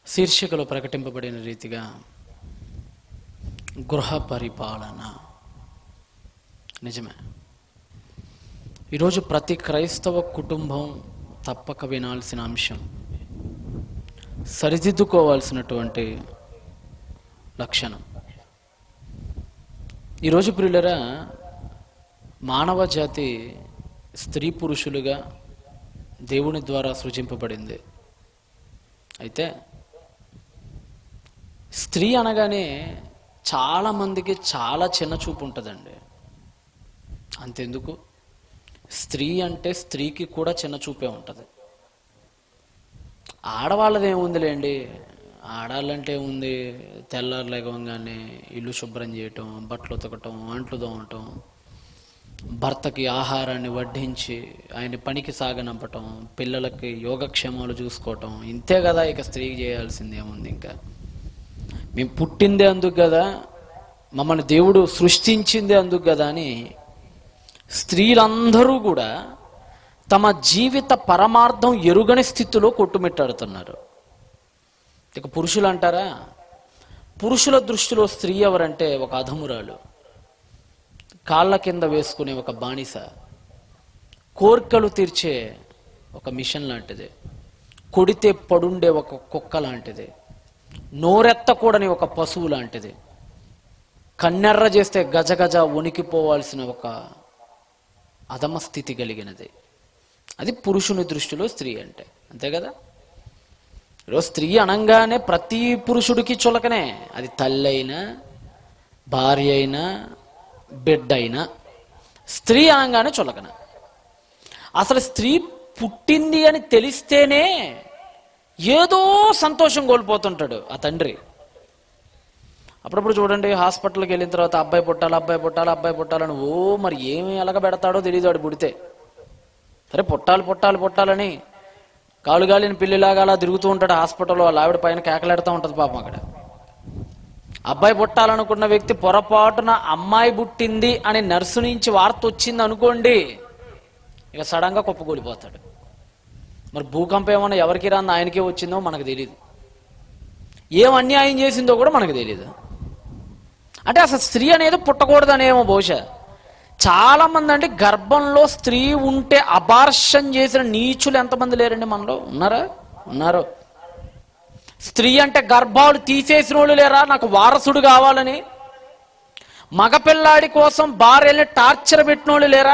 శీర్షికలో ప్రకటింపబడిన రీతిగా గృహ పరిపాలన నిజమే ఈరోజు ప్రతి క్రైస్తవ కుటుంబం తప్పక వినాల్సిన అంశం సరిదిద్దుకోవాల్సినటువంటి లక్షణం ఈరోజు ప్రియులరా మానవ జాతి స్త్రీ పురుషులుగా దేవుని ద్వారా సృజింపబడింది అయితే స్త్రీ అనగానే చాలా మందికి చాలా చిన్న చూపు ఉంటుందండి అంతెందుకు స్త్రీ అంటే స్త్రీకి కూడా చిన్న చూపే ఉంటుంది ఆడవాళ్ళది ఏముందిలేండి ఆడాలంటే ఏముంది తెల్లారు లేవగానే ఇల్లు శుభ్రం చేయటం బట్టలు ఉతకటం అంట్లు తోమటం భర్తకి ఆహారాన్ని వడ్డించి ఆయన పనికి సాగనంపటం పిల్లలకి యోగక్షేమాలు చూసుకోవటం ఇంతే కదా ఇక స్త్రీకి చేయాల్సింది ఏముంది ఇంకా మేము పుట్టిందే అందుకు కదా మమ్మల్ని దేవుడు సృష్టించిందే అందుకు కదా అని స్త్రీలందరూ కూడా తమ జీవిత పరమార్థం ఎరుగని స్థితిలో కొట్టుమిట్టాడుతున్నారు ఇక పురుషులు అంటారా పురుషుల దృష్టిలో స్త్రీ ఎవరంటే ఒక అధమురాలు కాళ్ళ కింద వేసుకునే ఒక బానిస కోరికలు తీర్చే ఒక మిషన్ లాంటిది కొడితే పడుండే ఒక కుక్క లాంటిది నోరెత్తకూడని ఒక పశువు లాంటిది కన్నెర్ర చేస్తే గజగజ వణికిపోవాల్సిన ఒక అధమ స్థితి కలిగినది అది పురుషుని దృష్టిలో స్త్రీ అంటే అంతే కదా ఈరోజు స్త్రీ అనంగానే ప్రతి పురుషుడికి చులకనే అది తల్లి అయినా భార్య అయినా బిడ్డ అయినా స్త్రీ అనగానే చులకన అసలు స్త్రీ పుట్టింది అని తెలిస్తేనే ఏదో సంతోషం కోల్పోతుంటాడు ఆ తండ్రి అప్పుడప్పుడు చూడండి హాస్పిటల్కి వెళ్ళిన తర్వాత అబ్బాయి పుట్టాలి అబ్బాయి పుట్టాలి అబ్బాయి పుట్టాలని ఓ మరి ఏమి ఎలగ పెడతాడో తెలియదు వాడు పుడితే సరే పుట్టాలి పుట్టాలి పుట్టాలని కాలుగాలిని పిల్లిలాగా అలా తిరుగుతూ ఉంటాడు హాస్పిటల్లో వాళ్ళ ఆవిడ పైన కేకలాడుతూ ఉంటుంది పాపం అక్కడ అబ్బాయి పుట్టాలనుకున్న వ్యక్తి పొరపాటున అమ్మాయి పుట్టింది అని నర్సు నుంచి వార్త వచ్చింది అనుకోండి ఇక సడన్గా కుప్పకూలిపోతాడు మరి భూకంపం ఏమన్నా ఎవరికి రాంది ఆయనకే వచ్చిందో మనకు తెలియదు ఏం అన్యాయం చేసిందో కూడా మనకు తెలియదు అంటే అసలు స్త్రీ అనేది పుట్టకూడదనేమో బహుశా చాలా మంది అంటే గర్భంలో స్త్రీ ఉంటే అబార్షన్ చేసిన నీచులు ఎంతమంది లేరండి మనలో ఉన్నారా ఉన్నారు స్త్రీ అంటే గర్భాలు తీసేసిన వాళ్ళు లేరా నాకు వారసుడు కావాలని మగపిల్లాడి కోసం భార్యని టార్చర్ పెట్టిన వాళ్ళు లేరా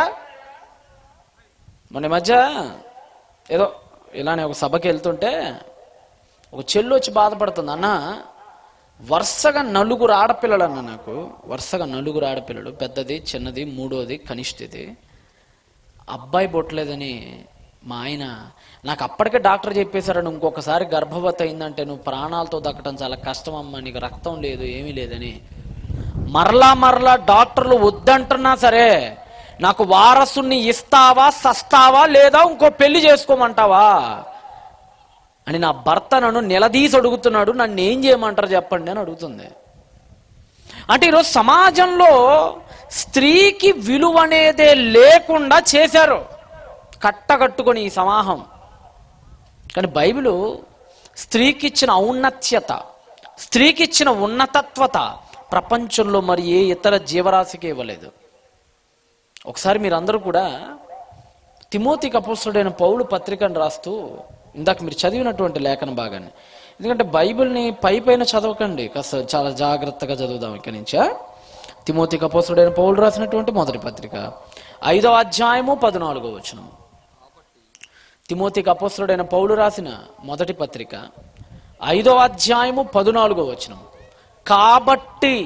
మొన్న ఈ మధ్య ఏదో ఇలానే ఒక సభకి వెళ్తుంటే ఒక చెల్లు వచ్చి బాధపడుతుంది అన్న వరుసగా నలుగురు ఆడపిల్లలు అన్న నాకు వరుసగా నలుగురు ఆడపిల్లలు పెద్దది చిన్నది మూడోది కనిష్ఠది అబ్బాయి పుట్టలేదని మా ఆయన నాకు అప్పటికే డాక్టర్ చెప్పేశారని ఇంకొకసారి గర్భవతి అయిందంటే నువ్వు ప్రాణాలతో దక్కడం చాలా కష్టం అమ్మా నీకు రక్తం లేదు ఏమీ లేదని మరలా మరలా డాక్టర్లు వద్దంటున్నా సరే నాకు వారసుని ఇస్తావా సస్తావా లేదా ఇంకో పెళ్లి చేసుకోమంటావా అని నా భర్త నన్ను నిలదీసి అడుగుతున్నాడు నన్ను ఏం చేయమంటారు చెప్పండి అని అడుగుతుంది అంటే ఈరోజు సమాజంలో స్త్రీకి విలువ అనేదే లేకుండా చేశారు కట్టకట్టుకొని ఈ సమాహం కానీ బైబిలు స్త్రీకి ఇచ్చిన ఔన్నత్యత స్త్రీకి ఇచ్చిన ఉన్నతత్వత ప్రపంచంలో మరి ఏ ఇతర జీవరాశికి ఇవ్వలేదు ఒకసారి మీరందరూ కూడా తిమోతికి అపోస్తుడైన పౌలు పత్రికను రాస్తూ ఇందాక మీరు చదివినటువంటి లేఖన భాగాన్ని ఎందుకంటే బైబిల్ని పై పైన చదవకండి కాస్త చాలా జాగ్రత్తగా చదువుదాం ఇక్కడి నుంచి ఆ? తిమోతికి అపోస్తుడైన పౌలు రాసినటువంటి మొదటి పత్రిక ఐదవ అధ్యాయము పద్నాలుగో వచనం తిమోతికి అపోస్తుడైన పౌలు రాసిన మొదటి పత్రిక ఐదవ అధ్యాయము పద్నాలుగో వచనం కాబట్టి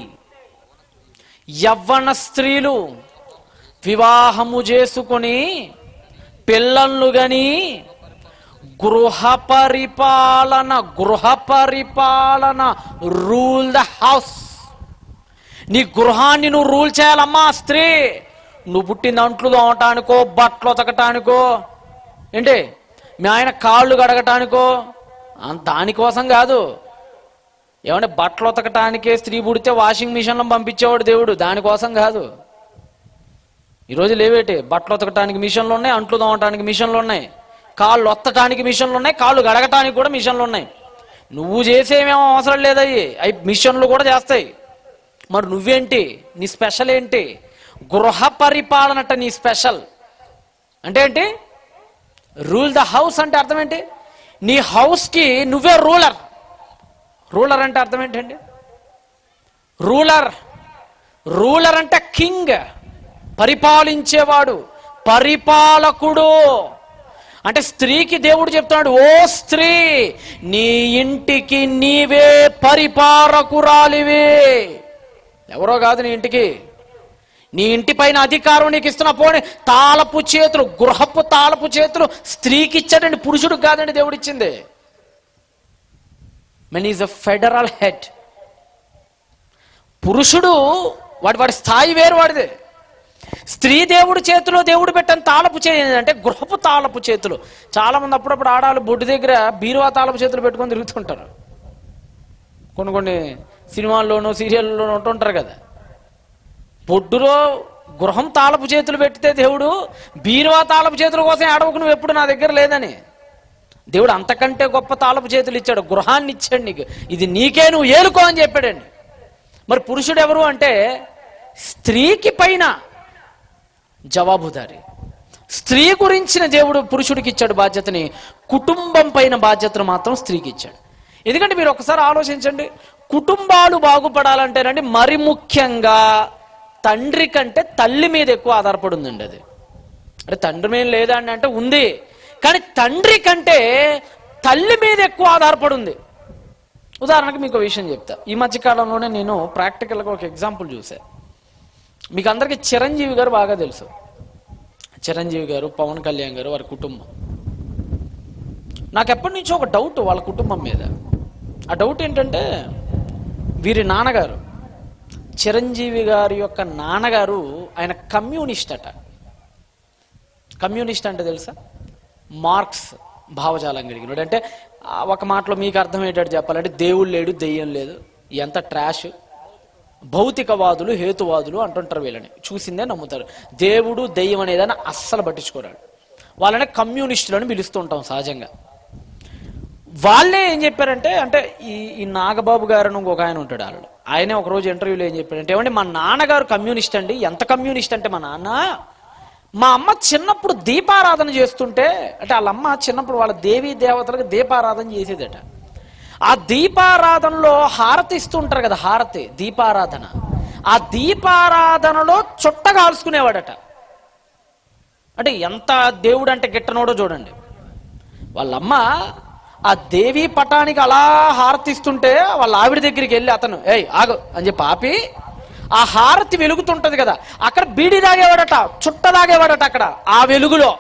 యవ్వన స్త్రీలు వివాహము చేసుకొని పిల్లలను గని గృహ పరిపాలన గృహ పరిపాలన రూల్ ద హౌస్ నీ గృహాన్ని నువ్వు రూల్ చేయాలమ్మా స్త్రీ నువ్వు పుట్టిన అంట్లు తోమటానికో బట్టలు ఉతకటానికో ఏంటి మీ ఆయన కాళ్ళు కడగటానికో అం- దానికోసం కాదు ఏమంటే బట్టలు ఉతకటానికే స్త్రీ పుడితే వాషింగ్ మిషన్లో పంపించేవాడు దేవుడు దానికోసం కాదు ఈరోజు లేవేటి బట్టలు ఉతకటానికి మిషన్లు ఉన్నాయి అంట్లు తోమటానికి మిషన్లు ఉన్నాయి కాళ్ళు ఒత్తటానికి మిషన్లు ఉన్నాయి కాళ్ళు గడగటానికి కూడా మిషన్లు ఉన్నాయి నువ్వు చేసేమేమో అవసరం లేదయ్యి అవి మిషన్లు కూడా చేస్తాయి మరి నువ్వేంటి నీ స్పెషల్ ఏంటి గృహ పరిపాలనట నీ స్పెషల్ అంటే ఏంటి రూల్ ద హౌస్ అంటే అర్థం ఏంటి నీ హౌస్కి నువ్వే రూలర్ రూలర్ అంటే అర్థం ఏంటండి రూలర్ రూలర్ అంటే కింగ్ పరిపాలించేవాడు పరిపాలకుడు అంటే స్త్రీకి దేవుడు చెప్తున్నాడు ఓ స్త్రీ నీ ఇంటికి నీవే పరిపాలకురాలివే ఎవరో కాదు నీ ఇంటికి నీ ఇంటి పైన అధికారం నీకు ఇస్తున్న పోనీ తాళపు చేతులు గృహపు తాళపు చేతులు స్త్రీకి ఇచ్చాడండి పురుషుడికి కాదండి దేవుడు ఇచ్చింది men is a federal head పురుషుడు వాడి వాడి స్థాయి వేరు వాడిది స్త్రీ దేవుడి చేతిలో దేవుడు పెట్టని తాళపు చేయి అంటే గృహపు తాళపు చేతులు చాలా మంది అప్పుడప్పుడు ఆడాలు బొడ్డు దగ్గర బీరువా తాళపు చేతులు పెట్టుకొని తిరుగుతుంటారు కొన్ని కొన్ని సినిమాల్లోనూ సీరియల్లోనూ ఉంటుంటారు కదా బొడ్డులో గృహం తాళపు చేతులు పెట్టితే దేవుడు బీరువా తాళపు చేతుల కోసం ఆడవకు నువ్వు ఎప్పుడు నా దగ్గర లేదని దేవుడు అంతకంటే గొప్ప తాళపు చేతులు ఇచ్చాడు గృహాన్ని ఇచ్చాడు నీకు ఇది నీకే నువ్వు ఏలుకో అని చెప్పాడండి మరి పురుషుడు ఎవరు అంటే స్త్రీకి పైన జవాబుదారి స్త్రీ గురించిన దేవుడు పురుషుడికి ఇచ్చాడు బాధ్యతని కుటుంబం పైన బాధ్యతను మాత్రం స్త్రీకి ఇచ్చాడు ఎందుకంటే మీరు ఒకసారి ఆలోచించండి కుటుంబాలు బాగుపడాలంటేనండి మరి ముఖ్యంగా తండ్రి కంటే తల్లి మీద ఎక్కువ ఆధారపడి ఉందండి అది అంటే తండ్రి మీద లేదా అండి అంటే ఉంది కానీ తండ్రి కంటే తల్లి మీద ఎక్కువ ఆధారపడి ఉంది ఉదాహరణకు మీకు ఒక విషయం చెప్తా ఈ మధ్య కాలంలోనే నేను ప్రాక్టికల్గా ఒక ఎగ్జాంపుల్ చూసా మీకు అందరికీ చిరంజీవి గారు బాగా తెలుసు చిరంజీవి గారు పవన్ కళ్యాణ్ గారు వారి కుటుంబం నాకు ఎప్పటి నుంచో ఒక డౌట్ వాళ్ళ కుటుంబం మీద ఆ డౌట్ ఏంటంటే వీరి నాన్నగారు చిరంజీవి గారి యొక్క నాన్నగారు ఆయన కమ్యూనిస్ట్ అట కమ్యూనిస్ట్ అంటే తెలుసా మార్క్స్ భావజాలం కలిగినాడు అంటే ఆ ఒక మాటలో మీకు అర్థమయ్యేటట్టు చెప్పాలంటే దేవుడు లేడు దెయ్యం లేదు ఎంత ట్రాష్ భౌతికవాదులు హేతువాదులు అంటుంటారు వీళ్ళని చూసిందే నమ్ముతారు దేవుడు దెయ్యం అనేదాన్ని అస్సలు పట్టించుకోరాడు వాళ్ళని కమ్యూనిస్టులను పిలుస్తూ ఉంటాం సహజంగా వాళ్ళే ఏం చెప్పారంటే అంటే ఈ ఈ నాగబాబు గారు అని ఇంకొక ఆయన ఉంటాడు వాళ్ళు ఆయనే ఒక రోజు ఇంటర్వ్యూలో ఏం చెప్పారంటే ఏమంటే మా నాన్నగారు కమ్యూనిస్ట్ అండి ఎంత కమ్యూనిస్ట్ అంటే మా నాన్న మా అమ్మ చిన్నప్పుడు దీపారాధన చేస్తుంటే అంటే వాళ్ళ అమ్మ చిన్నప్పుడు వాళ్ళ దేవీ దేవతలకు దీపారాధన చేసేదట ఆ దీపారాధనలో హారతి ఇస్తుంటారు కదా హారతి దీపారాధన ఆ దీపారాధనలో చుట్ట కాల్చుకునేవాడట అంటే ఎంత దేవుడు అంటే గిట్టనోడో చూడండి వాళ్ళమ్మ ఆ దేవి పటానికి అలా హారతిస్తుంటే వాళ్ళ ఆవిడ దగ్గరికి వెళ్ళి అతను ఏయ్ ఆగు అని చెప్పి ఆపి ఆ హారతి వెలుగుతుంటది కదా అక్కడ బీడి తాగేవాడట చుట్ట తాగేవాడట అక్కడ ఆ వెలుగులో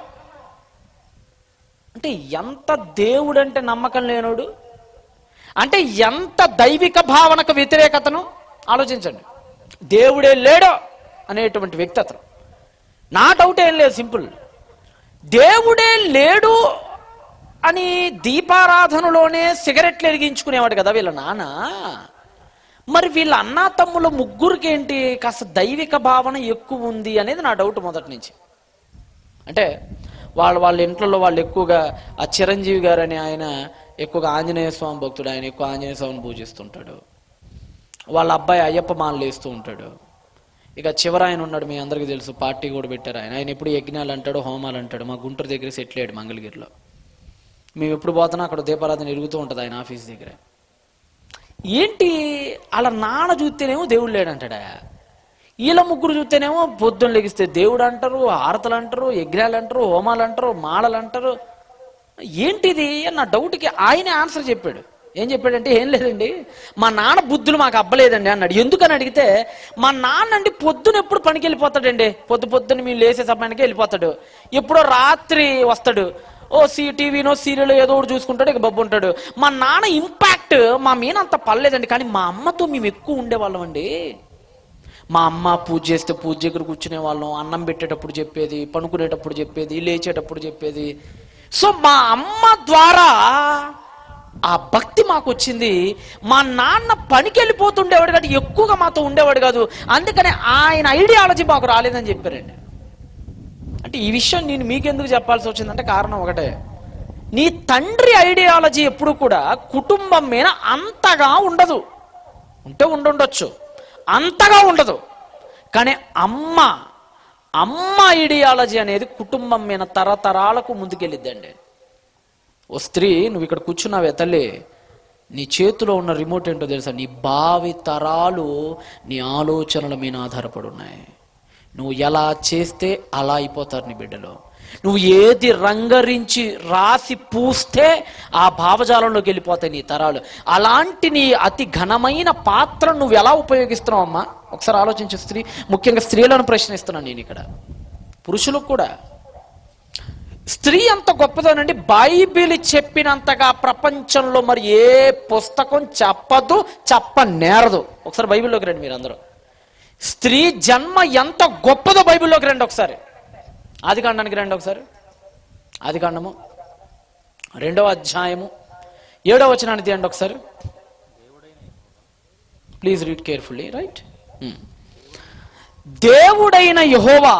అంటే ఎంత దేవుడంటే నమ్మకం లేనోడు అంటే ఎంత దైవిక భావనకు వ్యతిరేకతను ఆలోచించండి దేవుడే లేడో అనేటువంటి వ్యక్తి అతను నా డౌట్ ఏం లేదు సింపుల్ దేవుడే లేడు అని దీపారాధనలోనే సిగరెట్లు వెలిగించుకునేవాడు కదా వీళ్ళ నాన్న మరి వీళ్ళ అన్నా తమ్ముల ముగ్గురికి ఏంటి కాస్త దైవిక భావన ఎక్కువ ఉంది అనేది నా డౌట్ మొదటి నుంచి అంటే వాళ్ళ వాళ్ళ ఇంట్లో వాళ్ళు ఎక్కువగా ఆ చిరంజీవి గారు అని ఆయన ఎక్కువగా ఆంజనేయ స్వామి భక్తుడు ఆయన ఎక్కువ ఆంజనేయ స్వామిని పూజిస్తుంటాడు వాళ్ళ అబ్బాయి అయ్యప్ప మాలలు వేస్తూ ఉంటాడు ఇక చివర ఆయన ఉన్నాడు మీ అందరికీ తెలుసు పార్టీ కూడా పెట్టారు ఆయన ఆయన ఎప్పుడు యజ్ఞాలు అంటాడు హోమాలు అంటాడు మా గుంటూరు దగ్గర సెటిల్ అయ్యాడు మంగళగిరిలో మేము ఎప్పుడు పోతున్నా అక్కడ దీపారాధన ఎరుగుతూ ఉంటుంది ఆయన ఆఫీస్ దగ్గర ఏంటి అలా నాన్న చూస్తేనేమో దేవుడు లేడంటాడా వీళ్ళ ముగ్గురు చూస్తేనేమో పొద్దున్న లెగిస్తే దేవుడు అంటారు హారతలు అంటారు యజ్ఞాలు అంటారు హోమాలు అంటారు మాలలు అంటారు ఏంటిది అని నా డౌట్కి ఆయనే ఆన్సర్ చెప్పాడు ఏం చెప్పాడంటే ఏం లేదండి మా నాన్న బుద్ధులు మాకు అబ్బలేదండి అన్నాడు ఎందుకని అడిగితే మా నాన్న అండి పొద్దున ఎప్పుడు పనికి వెళ్ళిపోతాడండి పొద్దు పొద్దున్న మేము లేసే సమయానికి వెళ్ళిపోతాడు ఎప్పుడో రాత్రి వస్తాడు ఓ సీ టీవీనో సీరియల్ ఏదో ఒకటి చూసుకుంటాడు ఇక బొబ్బు ఉంటాడు మా నాన్న ఇంపాక్ట్ మా మీద అంత పర్లేదండి కానీ మా అమ్మతో మేము ఎక్కువ ఉండేవాళ్ళం అండి మా అమ్మ పూజ చేస్తే పూజ దగ్గర కూర్చునే వాళ్ళం అన్నం పెట్టేటప్పుడు చెప్పేది పనుకునేటప్పుడు చెప్పేది లేచేటప్పుడు చెప్పేది సో మా అమ్మ ద్వారా ఆ భక్తి మాకు వచ్చింది మా నాన్న పనికి వెళ్ళిపోతుండేవాడు కాబట్టి ఎక్కువగా మాతో ఉండేవాడు కాదు అందుకని ఆయన ఐడియాలజీ మాకు రాలేదని చెప్పారండి అంటే ఈ విషయం నేను మీకెందుకు చెప్పాల్సి వచ్చిందంటే కారణం ఒకటే నీ తండ్రి ఐడియాలజీ ఎప్పుడు కూడా కుటుంబం మీద అంతగా ఉండదు ఉంటే ఉండుండొచ్చు అంతగా ఉండదు కానీ అమ్మ అమ్మ ఐడియాలజీ అనేది కుటుంబం మీద తరతరాలకు ముందుకెళ్ళిద్దండి ఓ స్త్రీ నువ్వు ఇక్కడ కూర్చున్నావే తల్లి నీ చేతిలో ఉన్న రిమోట్ ఏంటో తెలుసా నీ భావి తరాలు నీ ఆలోచనల మీద ఆధారపడి ఉన్నాయి నువ్వు ఎలా చేస్తే అలా అయిపోతారు నీ బిడ్డలు నువ్వు ఏది రంగరించి రాసి పూస్తే ఆ భావజాలంలోకి వెళ్ళిపోతాయి నీ తరాలు అలాంటి నీ అతి ఘనమైన పాత్ర నువ్వు ఎలా ఉపయోగిస్తున్నావు అమ్మా ఒకసారి ఆలోచించు స్త్రీ ముఖ్యంగా స్త్రీలను ప్రశ్నిస్తున్నాను నేను ఇక్కడ పురుషులకు కూడా స్త్రీ అంత గొప్పదోనండి బైబిల్ చెప్పినంతగా ప్రపంచంలో మరి ఏ పుస్తకం చెప్పదు చెప్ప నేరదు ఒకసారి బైబిల్లోకి రండి మీరు అందరూ స్త్రీ జన్మ ఎంత గొప్పదో బైబిల్లోకి రండి ఒకసారి ఆది కాండానికి రండి ఒకసారి ఆది కాండము రెండవ అధ్యాయము ఏడవ వచనాన్ని తీయండి ఒకసారి ప్లీజ్ రీడ్ కేర్ఫుల్లీ రైట్ దేవుడైన యహోవా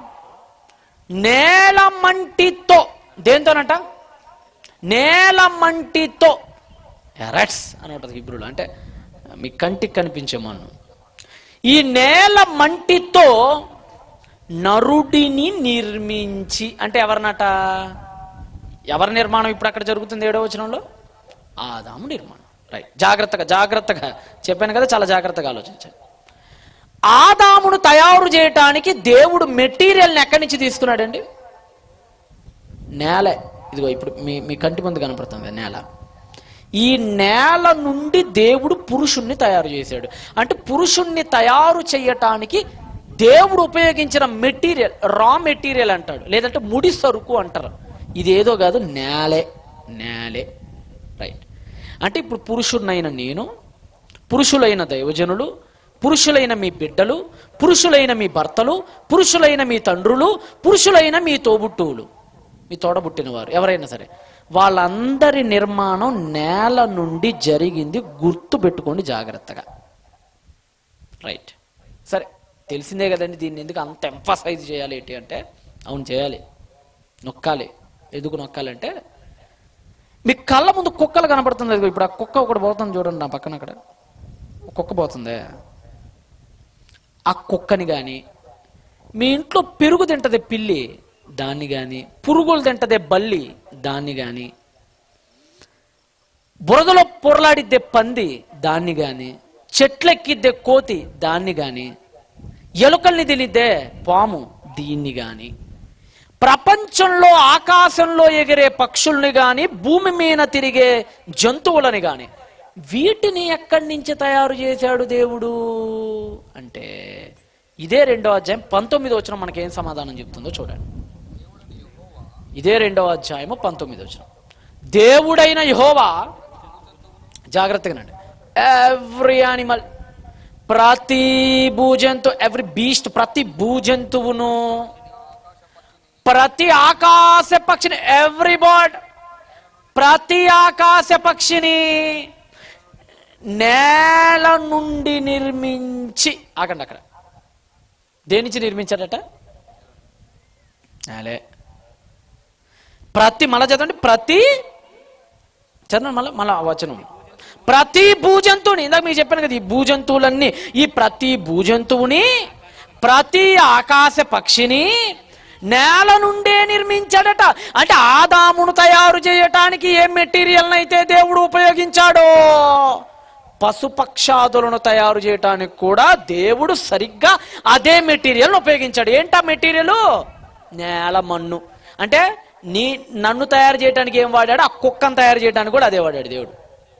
నేల మంటితో దేంతోనంట నేల మంటితో ఎరట్స్ అని ఉంటుంది హిబ్రూలో అంటే మీ కంటికి కనిపించే మన్ను ఈ నేల మంటితో నరుడిని నిర్మించి అంటే ఎవరినట ఎవరి నిర్మాణం ఇప్పుడు అక్కడ జరుగుతుంది ఏడో వచనంలో ఆదాము నిర్మాణం రైట్ జాగ్రత్తగా జాగ్రత్తగా చెప్పాను కదా చాలా జాగ్రత్తగా ఆలోచించాను ఆదామును తయారు చేయటానికి దేవుడు మెటీరియల్ని ఎక్కడి నుంచి తీసుకున్నాడండి నేల ఇదిగో ఇప్పుడు మీ మీ కంటి ముందు కనపడుతుంది కదా నేల ఈ నేల నుండి దేవుడు పురుషుణ్ణి తయారు చేశాడు అంటే పురుషుణ్ణి తయారు చేయటానికి దేవుడు ఉపయోగించిన మెటీరియల్ రా మెటీరియల్ అంటాడు లేదంటే ముడి సరుకు అంటారు ఇదేదో కాదు నేలే నేలే రైట్ అంటే ఇప్పుడు పురుషుడినైన నేను పురుషులైన దైవజనులు పురుషులైన మీ బిడ్డలు పురుషులైన మీ భర్తలు పురుషులైన మీ తండ్రులు పురుషులైన మీ తోబుట్టువులు మీ తోడబుట్టిన వారు ఎవరైనా సరే వాళ్ళందరి నిర్మాణం నేల నుండి జరిగింది గుర్తు పెట్టుకోండి జాగ్రత్తగా రైట్ సరే తెలిసిందే కదండి దీన్ని ఎందుకు అంత ఎంఫసైజ్ చేయాలి ఏంటి అంటే అవును చేయాలి నొక్కాలి ఎందుకు నొక్కాలంటే మీ కళ్ళ ముందు కుక్కలు కనబడుతుంది అదిగో ఇప్పుడు ఆ కుక్క ఒకటి పోతుంది చూడండి నా పక్కన అక్కడ ఒక కుక్క పోతుంది ఆ కుక్కని కానీ మీ ఇంట్లో పెరుగు తింటదే పిల్లి దాన్ని కానీ పురుగులు తింటదే బల్లి దాన్ని కానీ బురదలో పొరలాడిద్దే పంది దాన్ని కానీ చెట్లెక్కిద్దే కోతి దాన్ని కానీ ఎలుకల్ని తినిద్దే పాము దీన్ని కానీ ప్రపంచంలో ఆకాశంలో ఎగిరే పక్షుల్ని కానీ భూమి మీద తిరిగే జంతువులని కానీ వీటిని ఎక్కడి నుంచి తయారు చేశాడు దేవుడు అంటే ఇదే రెండో అధ్యాయం పంతొమ్మిది వచ్చిన మనకేం సమాధానం చెప్తుందో చూడండి ఇదే రెండవ అధ్యాయము పంతొమ్మిది వచ్చిన దేవుడైన యహోవా జాగ్రత్తగానండి ఎవ్రీ యానిమల్ ప్రతి భూజంతు ఎవ్రీ బీస్ట్ ప్రతి భూజంతువును ప్రతి ఆకాశ పక్షిని ఎవ్రీ బర్డ్ ప్రతి ఆకాశ పక్షిని నేల నుండి నిర్మించి ఆగండి అక్కడ దేని నుంచి నిర్మించాడట నేలే ప్రతి మళ్ళా చదవండి ప్రతి చదవండి మళ్ళీ మళ్ళా వచనం ప్రతి భూజంతువుని ఇందాక మీకు చెప్పాను కదా ఈ భూజంతువులన్నీ ఈ ప్రతి భూజంతువుని ప్రతి ఆకాశ పక్షిని నేల నుండే నిర్మించాడట అంటే ఆదామును తయారు చేయటానికి ఏ మెటీరియల్ అయితే దేవుడు ఉపయోగించాడో పశుపక్షాదులను తయారు చేయటానికి కూడా దేవుడు సరిగ్గా అదే మెటీరియల్ ఉపయోగించాడు ఏంటా మెటీరియల్ నేల మన్ను అంటే నీ నన్ను తయారు చేయడానికి ఏం వాడాడు ఆ కుక్కను తయారు చేయడానికి కూడా అదే వాడాడు దేవుడు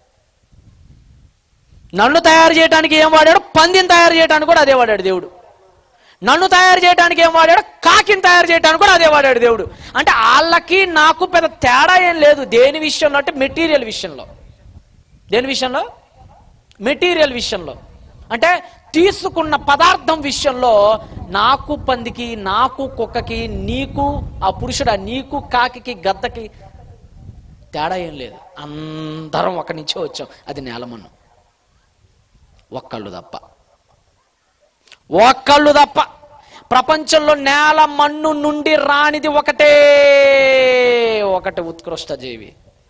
నన్ను తయారు చేయడానికి ఏం వాడాడు పందిని తయారు చేయడానికి కూడా అదే వాడాడు దేవుడు నన్ను తయారు చేయడానికి ఏం వాడాడు కాకిని తయారు చేయడానికి కూడా అదే వాడాడు దేవుడు అంటే వాళ్ళకి నాకు పెద్ద తేడా ఏం లేదు దేని విషయంలో అంటే మెటీరియల్ విషయంలో దేని విషయంలో మెటీరియల్ విషయంలో అంటే తీసుకున్న పదార్థం విషయంలో నాకు పందికి నాకు కుక్కకి నీకు ఆ పురుషుడు నీకు కాకికి గద్దకి తేడా ఏం లేదు అందరం ఒక నుంచే వచ్చాం అది నేలమన్ను ఒక్కళ్ళు తప్ప ఒక్కళ్ళు తప్ప ప్రపంచంలో నేల మన్ను నుండి రానిది ఒకటే ఒకటి ఉత్కృష్ట జీవి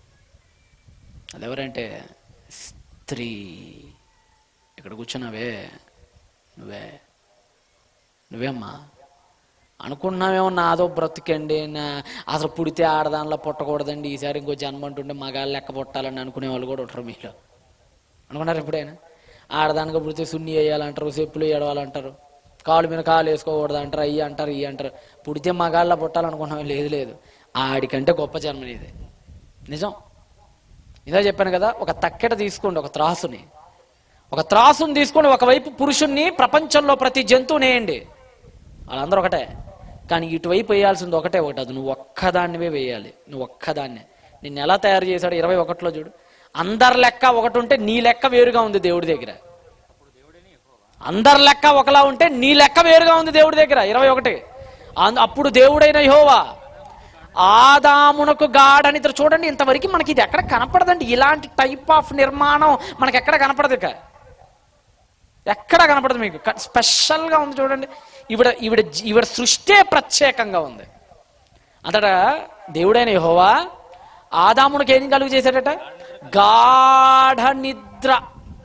అది ఎవరంటే స్త్రీ ఇక్కడ కూర్చున్నావే నువ్వే నువ్వేమ్మా అనుకున్నామేమో నాదో బ్రతికండి నా అసలు పుడితే ఆడదానిలో పుట్టకూడదండి ఈసారి ఇంకో జన్మ అంటుంటే మగాళ్ళు లెక్క పుట్టాలని అనుకునే వాళ్ళు కూడా ఉంటారు మీలో అనుకున్నారు ఎప్పుడైనా ఆడదానిగా పుడితే సున్ని వేయాలంటారు చెప్పులు వేయడాలంటారు కాలు మీద కాలు వేసుకోకూడదు అంటారు అయ్యి అంటారు ఇవి అంటారు పుడితే మగాళ్ళ పుట్టాలనుకున్నాం లేదు లేదు ఆడికంటే గొప్ప జన్మ ఇది నిజం ఇదే చెప్పాను కదా ఒక తక్కెట తీసుకోండి ఒక త్రాసుని ఒక త్రాసుని తీసుకొని ఒకవైపు పురుషుణ్ణి ప్రపంచంలో ప్రతి జంతువుని వేయండి వాళ్ళందరూ ఒకటే కానీ ఇటువైపు వేయాల్సింది ఒకటే ఒకటి అది నువ్వు ఒక్కదాన్నివే వేయాలి నువ్వు ఒక్కదాన్నే నిన్ను ఎలా తయారు చేశాడు ఇరవై ఒకటిలో చూడు అందరి లెక్క ఒకటి ఉంటే నీ లెక్క వేరుగా ఉంది దేవుడి దగ్గర అందరి లెక్క ఒకలా ఉంటే నీ లెక్క వేరుగా ఉంది దేవుడి దగ్గర ఇరవై ఒకటి అన్- అప్పుడు దేవుడైన యెహోవా ఆదామునకు గాఢని ఇద్దరు చూడండి ఇంతవరకు మనకి ఇది ఎక్కడ కనపడదండి ఇలాంటి టైప్ ఆఫ్ నిర్మాణం మనకి ఎక్కడ కనపడదు ఇక ఎక్కడ కనపడదు మీకు క- స్పెషల్గా ఉంది చూడండి ఈవిడ ఈవిడ జీ- ఈవిడ సృష్టే ప్రత్యేకంగా ఉంది అంతటా దేవుడైన యెహోవా ఆదామునికి ఏం కలుగు చేశాడట గాఢ నిద్ర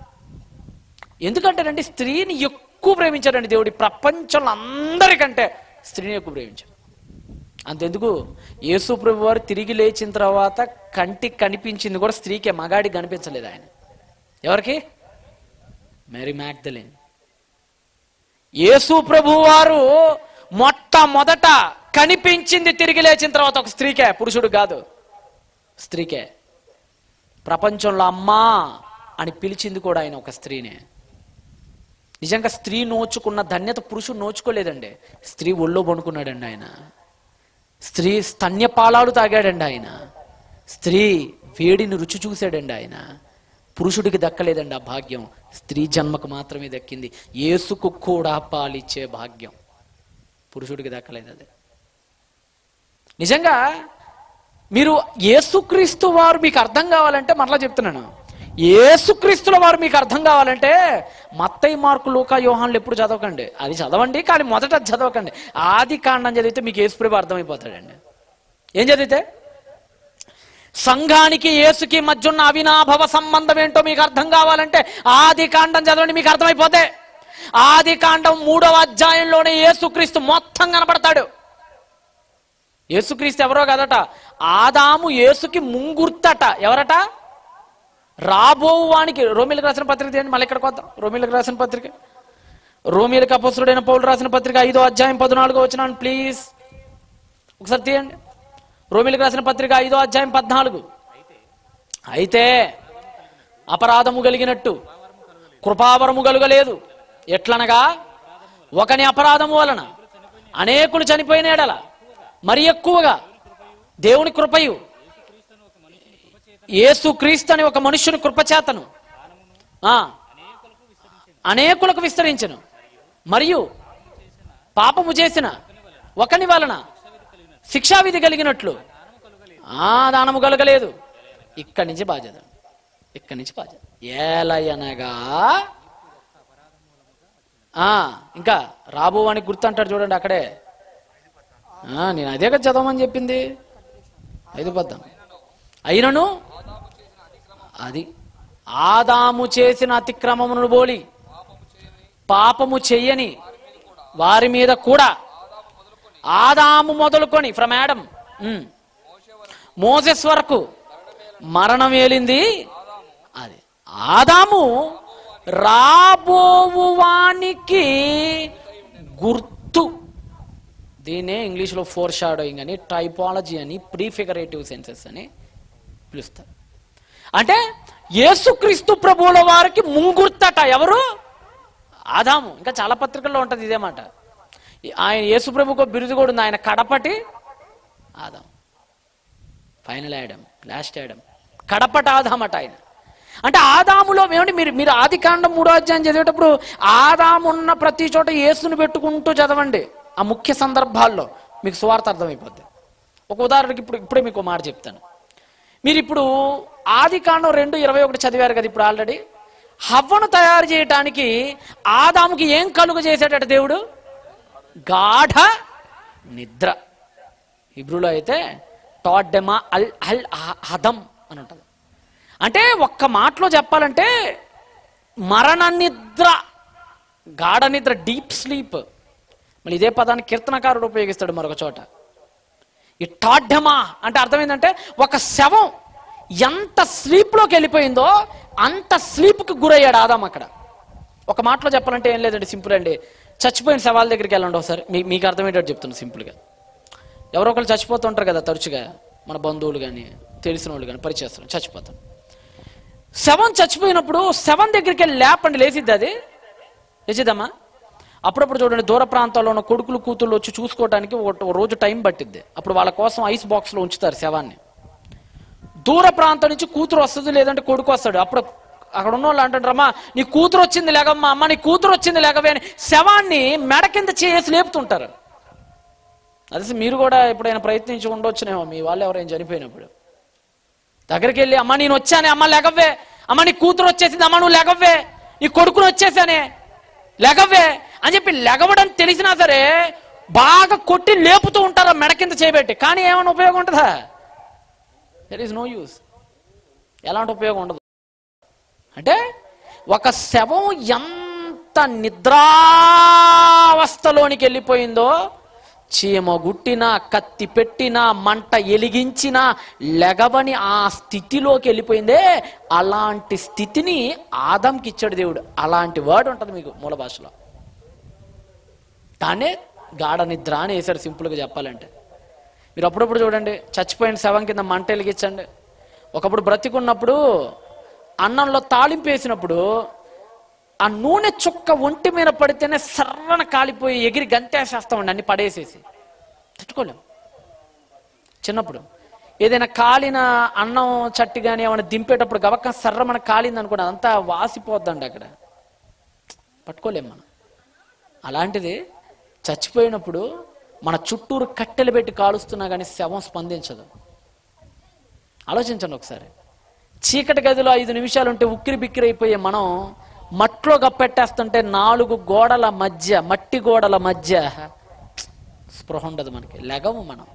ఎందుకంటేనండి స్త్రీని ఎక్కువ ప్రేమించాడండి దేవుడి ప్రపంచంలో అందరికంటే స్త్రీని ఎక్కువ ప్రేమించాడు అంతెందుకు యేసు ప్రభు వారు తిరిగి లేచిన తర్వాత కంటికి కనిపించింది కూడా స్త్రీకే మగాడికి కనిపించలేదు ఆయన ఎవరికి మేరీ మ్యాగ్దలిన్ యేసు ప్రభు వారు మొట్టమొదట కనిపించింది తిరిగి లేచిన తర్వాత ఒక స్త్రీకే పురుషుడు కాదు స్త్రీకే ప్రపంచంలో అమ్మా అని పిలిచింది కూడా ఆయన ఒక స్త్రీనే నిజంగా స్త్రీ నోచుకున్న ధన్యత పురుషుడు నోచుకోలేదండి స్త్రీ ఒళ్ళో పడుకున్నాడండి ఆయన స్త్రీ స్తన్యపాలాలు తాగాడండి ఆయన స్త్రీ వేడిని రుచి చూశాడండి ఆయన పురుషుడికి దక్కలేదండి ఆ భాగ్యం స్త్రీ జన్మకు మాత్రమే దక్కింది యేసుకు కూడా పాలిచ్చే భాగ్యం పురుషుడికి దక్కలేదు అది నిజంగా మీరు యేసుక్రీస్తు వారు మీకు అర్థం కావాలంటే మరలా చెప్తున్నాను యేసుక్రీస్తుల వారు మీకు అర్థం కావాలంటే మత్తయి మార్కు లూకా యోహాన్లు ఎప్పుడు చదవకండి అది చదవండి కానీ మొదట అది చదవకండి ఆది కాండం చదివితే మీకు యేసుప్రభు అర్థమైపోతాడండి ఏం చదివితే సంఘానికి యేసుకి మధ్య ఉన్న అవినాభవ సంబంధం ఏంటో మీకు అర్థం కావాలంటే ఆది కాండం చదవండి మీకు అర్థమైపోతే ఆది కాండం మూడవ అధ్యాయంలోనే యేసుక్రీస్తు మొత్తం కనపడతాడు యేసుక్రీస్తు ఎవరో కదట ఆదాము యేసుకి ముంగుర్తట ఎవరట రాబో వానికి రోమిలకు రాసిన పత్రిక తీయండి మళ్ళీ ఇక్కడికి వద్దాం రోమిలకు రాసిన పత్రిక రోమిలకు అపసుడైన పౌలు రాసిన పత్రిక ఐదో అధ్యాయం పద్నాలుగో వచ్చినాను ప్లీజ్ ఒకసారి తీయండి రోమిలకు రాసిన పత్రిక ఐదో అధ్యాయం పద్నాలుగు అయితే అపరాధము కలిగినట్టు కృపావరము కలుగలేదు ఎట్లనగా ఒకని అపరాధము వలన అనేకులు చనిపోయిన ఎడల మరి ఎక్కువగా దేవుని కృపయు యేసు క్రీస్తు అని ఒక మనుష్యుని కృపచేతను ఆ, అనేకులకు విస్తరించను మరియు పాపము చేసిన ఒకని వలన శిక్షావిధి కలిగినట్లు ఆ దానము కలగలేదు ఇక్కడి నుంచి బాధ్యత ఇక్కడి నుంచి బాధ్యత ఏలయనగా ఆ, ఇంకా రాబోవానికి గుర్తు అంటాడు చూడండి అక్కడే ఆ, నేను అదే కదా చదవమని చెప్పింది ఐదు పద్దాం అయినను అది ఆదాము చేసిన అతిక్రమమును బోలి పాపము చెయ్యని వారి మీద కూడా ఆదాము మొదలుకొని ఫ్రమ్ యాడమ్ మోసెస్ వరకు మరణం ఏలింది అది ఆదాము రాబోవువానికి గుర్తు దీన్నే ఇంగ్లీష్లో ఫోర్ షాడోయింగ్ అని టైపాలజీ అని ప్రీఫిగరేటివ్ సెన్సెస్ అని పిలుస్తారు అంటే యేసుక్రీస్తు ప్రభువుల వారికి ముంగుర్తట ఎవరు ఆదాము ఇంకా చాలా పత్రికల్లో ఉంటుంది ఇదే మాట ఆయన యేసు ప్రభుకు ఒక బిరుదు కూడా ఉంది ఆయన కడపటి Adam final Adam last Adam కడపటి ఆదామట ఆయన అంటే ఆదాములో ఏమండి మీరు మీరు ఆది కాండం మూడో అధ్యాయం చదివేటప్పుడు ఆదాము ఉన్న ప్రతి చోట యేసుని పెట్టుకుంటూ చదవండి ఆ ముఖ్య సందర్భాల్లో మీకు స్వార్థ అర్థమైపోద్ది ఒక ఉదాహరణకి ఇప్పుడు ఇప్పుడే మీకు ఒక మాట చెప్తాను మీరు ఇప్పుడు ఆది కాండం రెండు ఇరవై ఒకటి చదివారు కదా ఇప్పుడు ఆల్రెడీ హవ్వను తయారు చేయటానికి ఆదాముకి ఏం కలుగ చేశాడట దేవుడు గాఢ నిద్ర హిబ్రూలో అయితే టాడెమా అల్ అల్ హ- హదం అని ఉంటుంది అంటే ఒక్క మాటలో చెప్పాలంటే మరణ నిద్ర గాఢ నిద్ర డీప్ స్లీప్ మళ్ళీ ఇదే పదాన్ని కీర్తనకారుడు ఉపయోగిస్తాడు మరొక చోట ఈ టాఢ్యమా అంటే అర్థం ఏంటంటే ఒక శవం ఎంత స్లీప్లోకి వెళ్ళిపోయిందో అంత స్లీప్కి గురయ్యాడు ఆదాం అక్కడ ఒక మాటలో చెప్పాలంటే ఏం లేదండి సింపుల్ అండి చచ్చిపోయిన శవాల దగ్గరికి వెళ్ళండి ఒకసారి మీ మీకు అర్థమయ్యేటట్టు చెప్తున్నా సింపుల్గా ఎవరో ఒకరు చచ్చిపోతుంటారు కదా తరచుగా మన బంధువులు కానీ తెలిసిన వాళ్ళు కానీ పరిచయస్తారు చచ్చిపోతారు శవం చచ్చిపోయినప్పుడు శవం దగ్గరికి వెళ్ళి లేపండి లేచిద్ది అది లేచిద్దమ్మా అప్పుడప్పుడు చూడండి దూర ప్రాంతాల్లో ఉన్న కొడుకులు కూతుళ్ళు వచ్చి చూసుకోవడానికి ఒక ఒక రోజు టైం పట్టిద్ది అప్పుడు వాళ్ళ కోసం ఐస్ బాక్స్లో ఉంచుతారు శవాన్ని దూర ప్రాంతం నుంచి కూతురు వస్తుంది లేదంటే కొడుకు వస్తాడు అప్పుడు అక్కడ ఉన్న వాళ్ళు అంటారు అమ్మా నీ కూతురు వచ్చింది లేకమ్మా అమ్మ నీ కూతురు వచ్చింది లేకవే అని శవాన్ని మెడ కింద చేసి లేపుతుంటారు అదే మీరు కూడా ఎప్పుడైనా ప్రయత్నించి ఉండొచ్చునేమో మీ వాళ్ళు ఎవరైనా చనిపోయినప్పుడు దగ్గరికి వెళ్ళి అమ్మ నేను వచ్చానే అమ్మ లేకవ్వే అమ్మ నీ కూతురు వచ్చేసింది అమ్మ నువ్వు లేకవ్వే నీ కొడుకుని వచ్చేసానే లేకవ్వే అని చెప్పి లెగవడం తెలిసినా సరే బాగా కొట్టి లేపుతూ ఉంటారు ఆ మెడ కింద చేయబెట్టి కానీ ఏమైనా ఉపయోగం ఉంటుందా దెర్ ఈస్ నో యూస్ ఎలాంటి ఉపయోగం ఉండదు అంటే ఒక శవం ఎంత నిద్రావస్థలోనికి వెళ్ళిపోయిందో చీమ గుట్టినా కత్తి పెట్టినా మంట ఎలిగించినా లెగవని ఆ స్థితిలోకి వెళ్ళిపోయిందే అలాంటి స్థితిని ఆదంకి ఇచ్చాడు దేవుడు అలాంటి వర్డ్ ఉంటుంది మీకు మూల భాషలో దాన్నే గాఢ నిద్ర అని వేశాడు సింపుల్గా చెప్పాలంటే మీరు అప్పుడప్పుడు చూడండి చచ్చిపోయిన శవం కింద మంట వెలిగించండి ఒకప్పుడు బ్రతికున్నప్పుడు అన్నంలో తాలింపు వేసినప్పుడు ఆ నూనె చుక్క ఒంటి మీద పడితేనే సర్రన కాలిపోయి ఎగిరి గంతేసేస్తామండి అన్ని పడేసేసి తట్టుకోలేం చిన్నప్పుడు ఏదైనా కాలిన అన్నం చట్టి కానీ ఏమైనా దింపేటప్పుడు గవక్క సర్ర మన కాలింది అనుకోండి అదంతా వాసిపోద్దండి అక్కడ పట్టుకోలేం మనం అలాంటిది చచ్చిపోయినప్పుడు మన చుట్టూరు కట్టెలు పెట్టి కాలుస్తున్నా కానీ శవం స్పందించదు ఆలోచించండి ఒకసారి చీకటి గదిలో ఐదు నిమిషాలు ఉంటే ఉక్కిరి బిక్కిరి అయిపోయే మనం మట్లో గప్పెట్టేస్తుంటే నాలుగు గోడల మధ్య మట్టి గోడల మధ్య స్పృహ ఉండదు మనకి లెగము మనం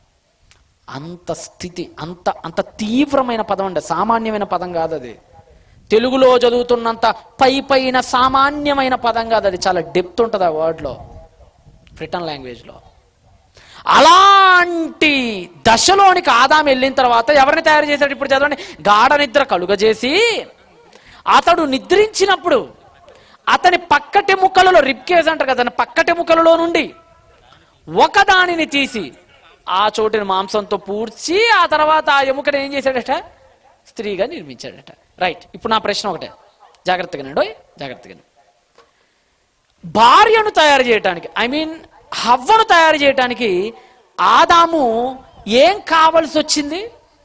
అంత స్థితి అంత అంత తీవ్రమైన పదం అండి సామాన్యమైన పదం కాదు అది తెలుగులో చదువుతున్నంత పై పైన సామాన్యమైన పదం కాదు అది చాలా డెప్త్ ఉంటుంది ఆ వర్డ్లో బ్రిటన్ లాంగ్వేజ్లో అలాంటి దశలోనికి ఆదాం వెళ్ళిన తర్వాత ఎవరిని తయారు చేశాడు ఇప్పుడు చదవండి గాఢ నిద్ర కలుగజేసి అతడు నిద్రించినప్పుడు అతని పక్కటెముకలలో రిప్కేజ్ అంటారు కదా పక్కటెముకలలో నుండి ఒకదానిని తీసి ఆ చోటిని మాంసంతో పూడ్చి ఆ తర్వాత ఆ ఎముకని ఏం చేశాడట స్త్రీగా నిర్మించాడట రైట్ ఇప్పుడు నా ప్రశ్న ఒకటే జాగ్రత్తగా ఓయ్ జాగ్రత్తగా భార్యను తయారు చేయటానికి ఐ మీన్ హవ్వను తయారు చేయటానికి ఆదాము ఏం కావలసి వచ్చింది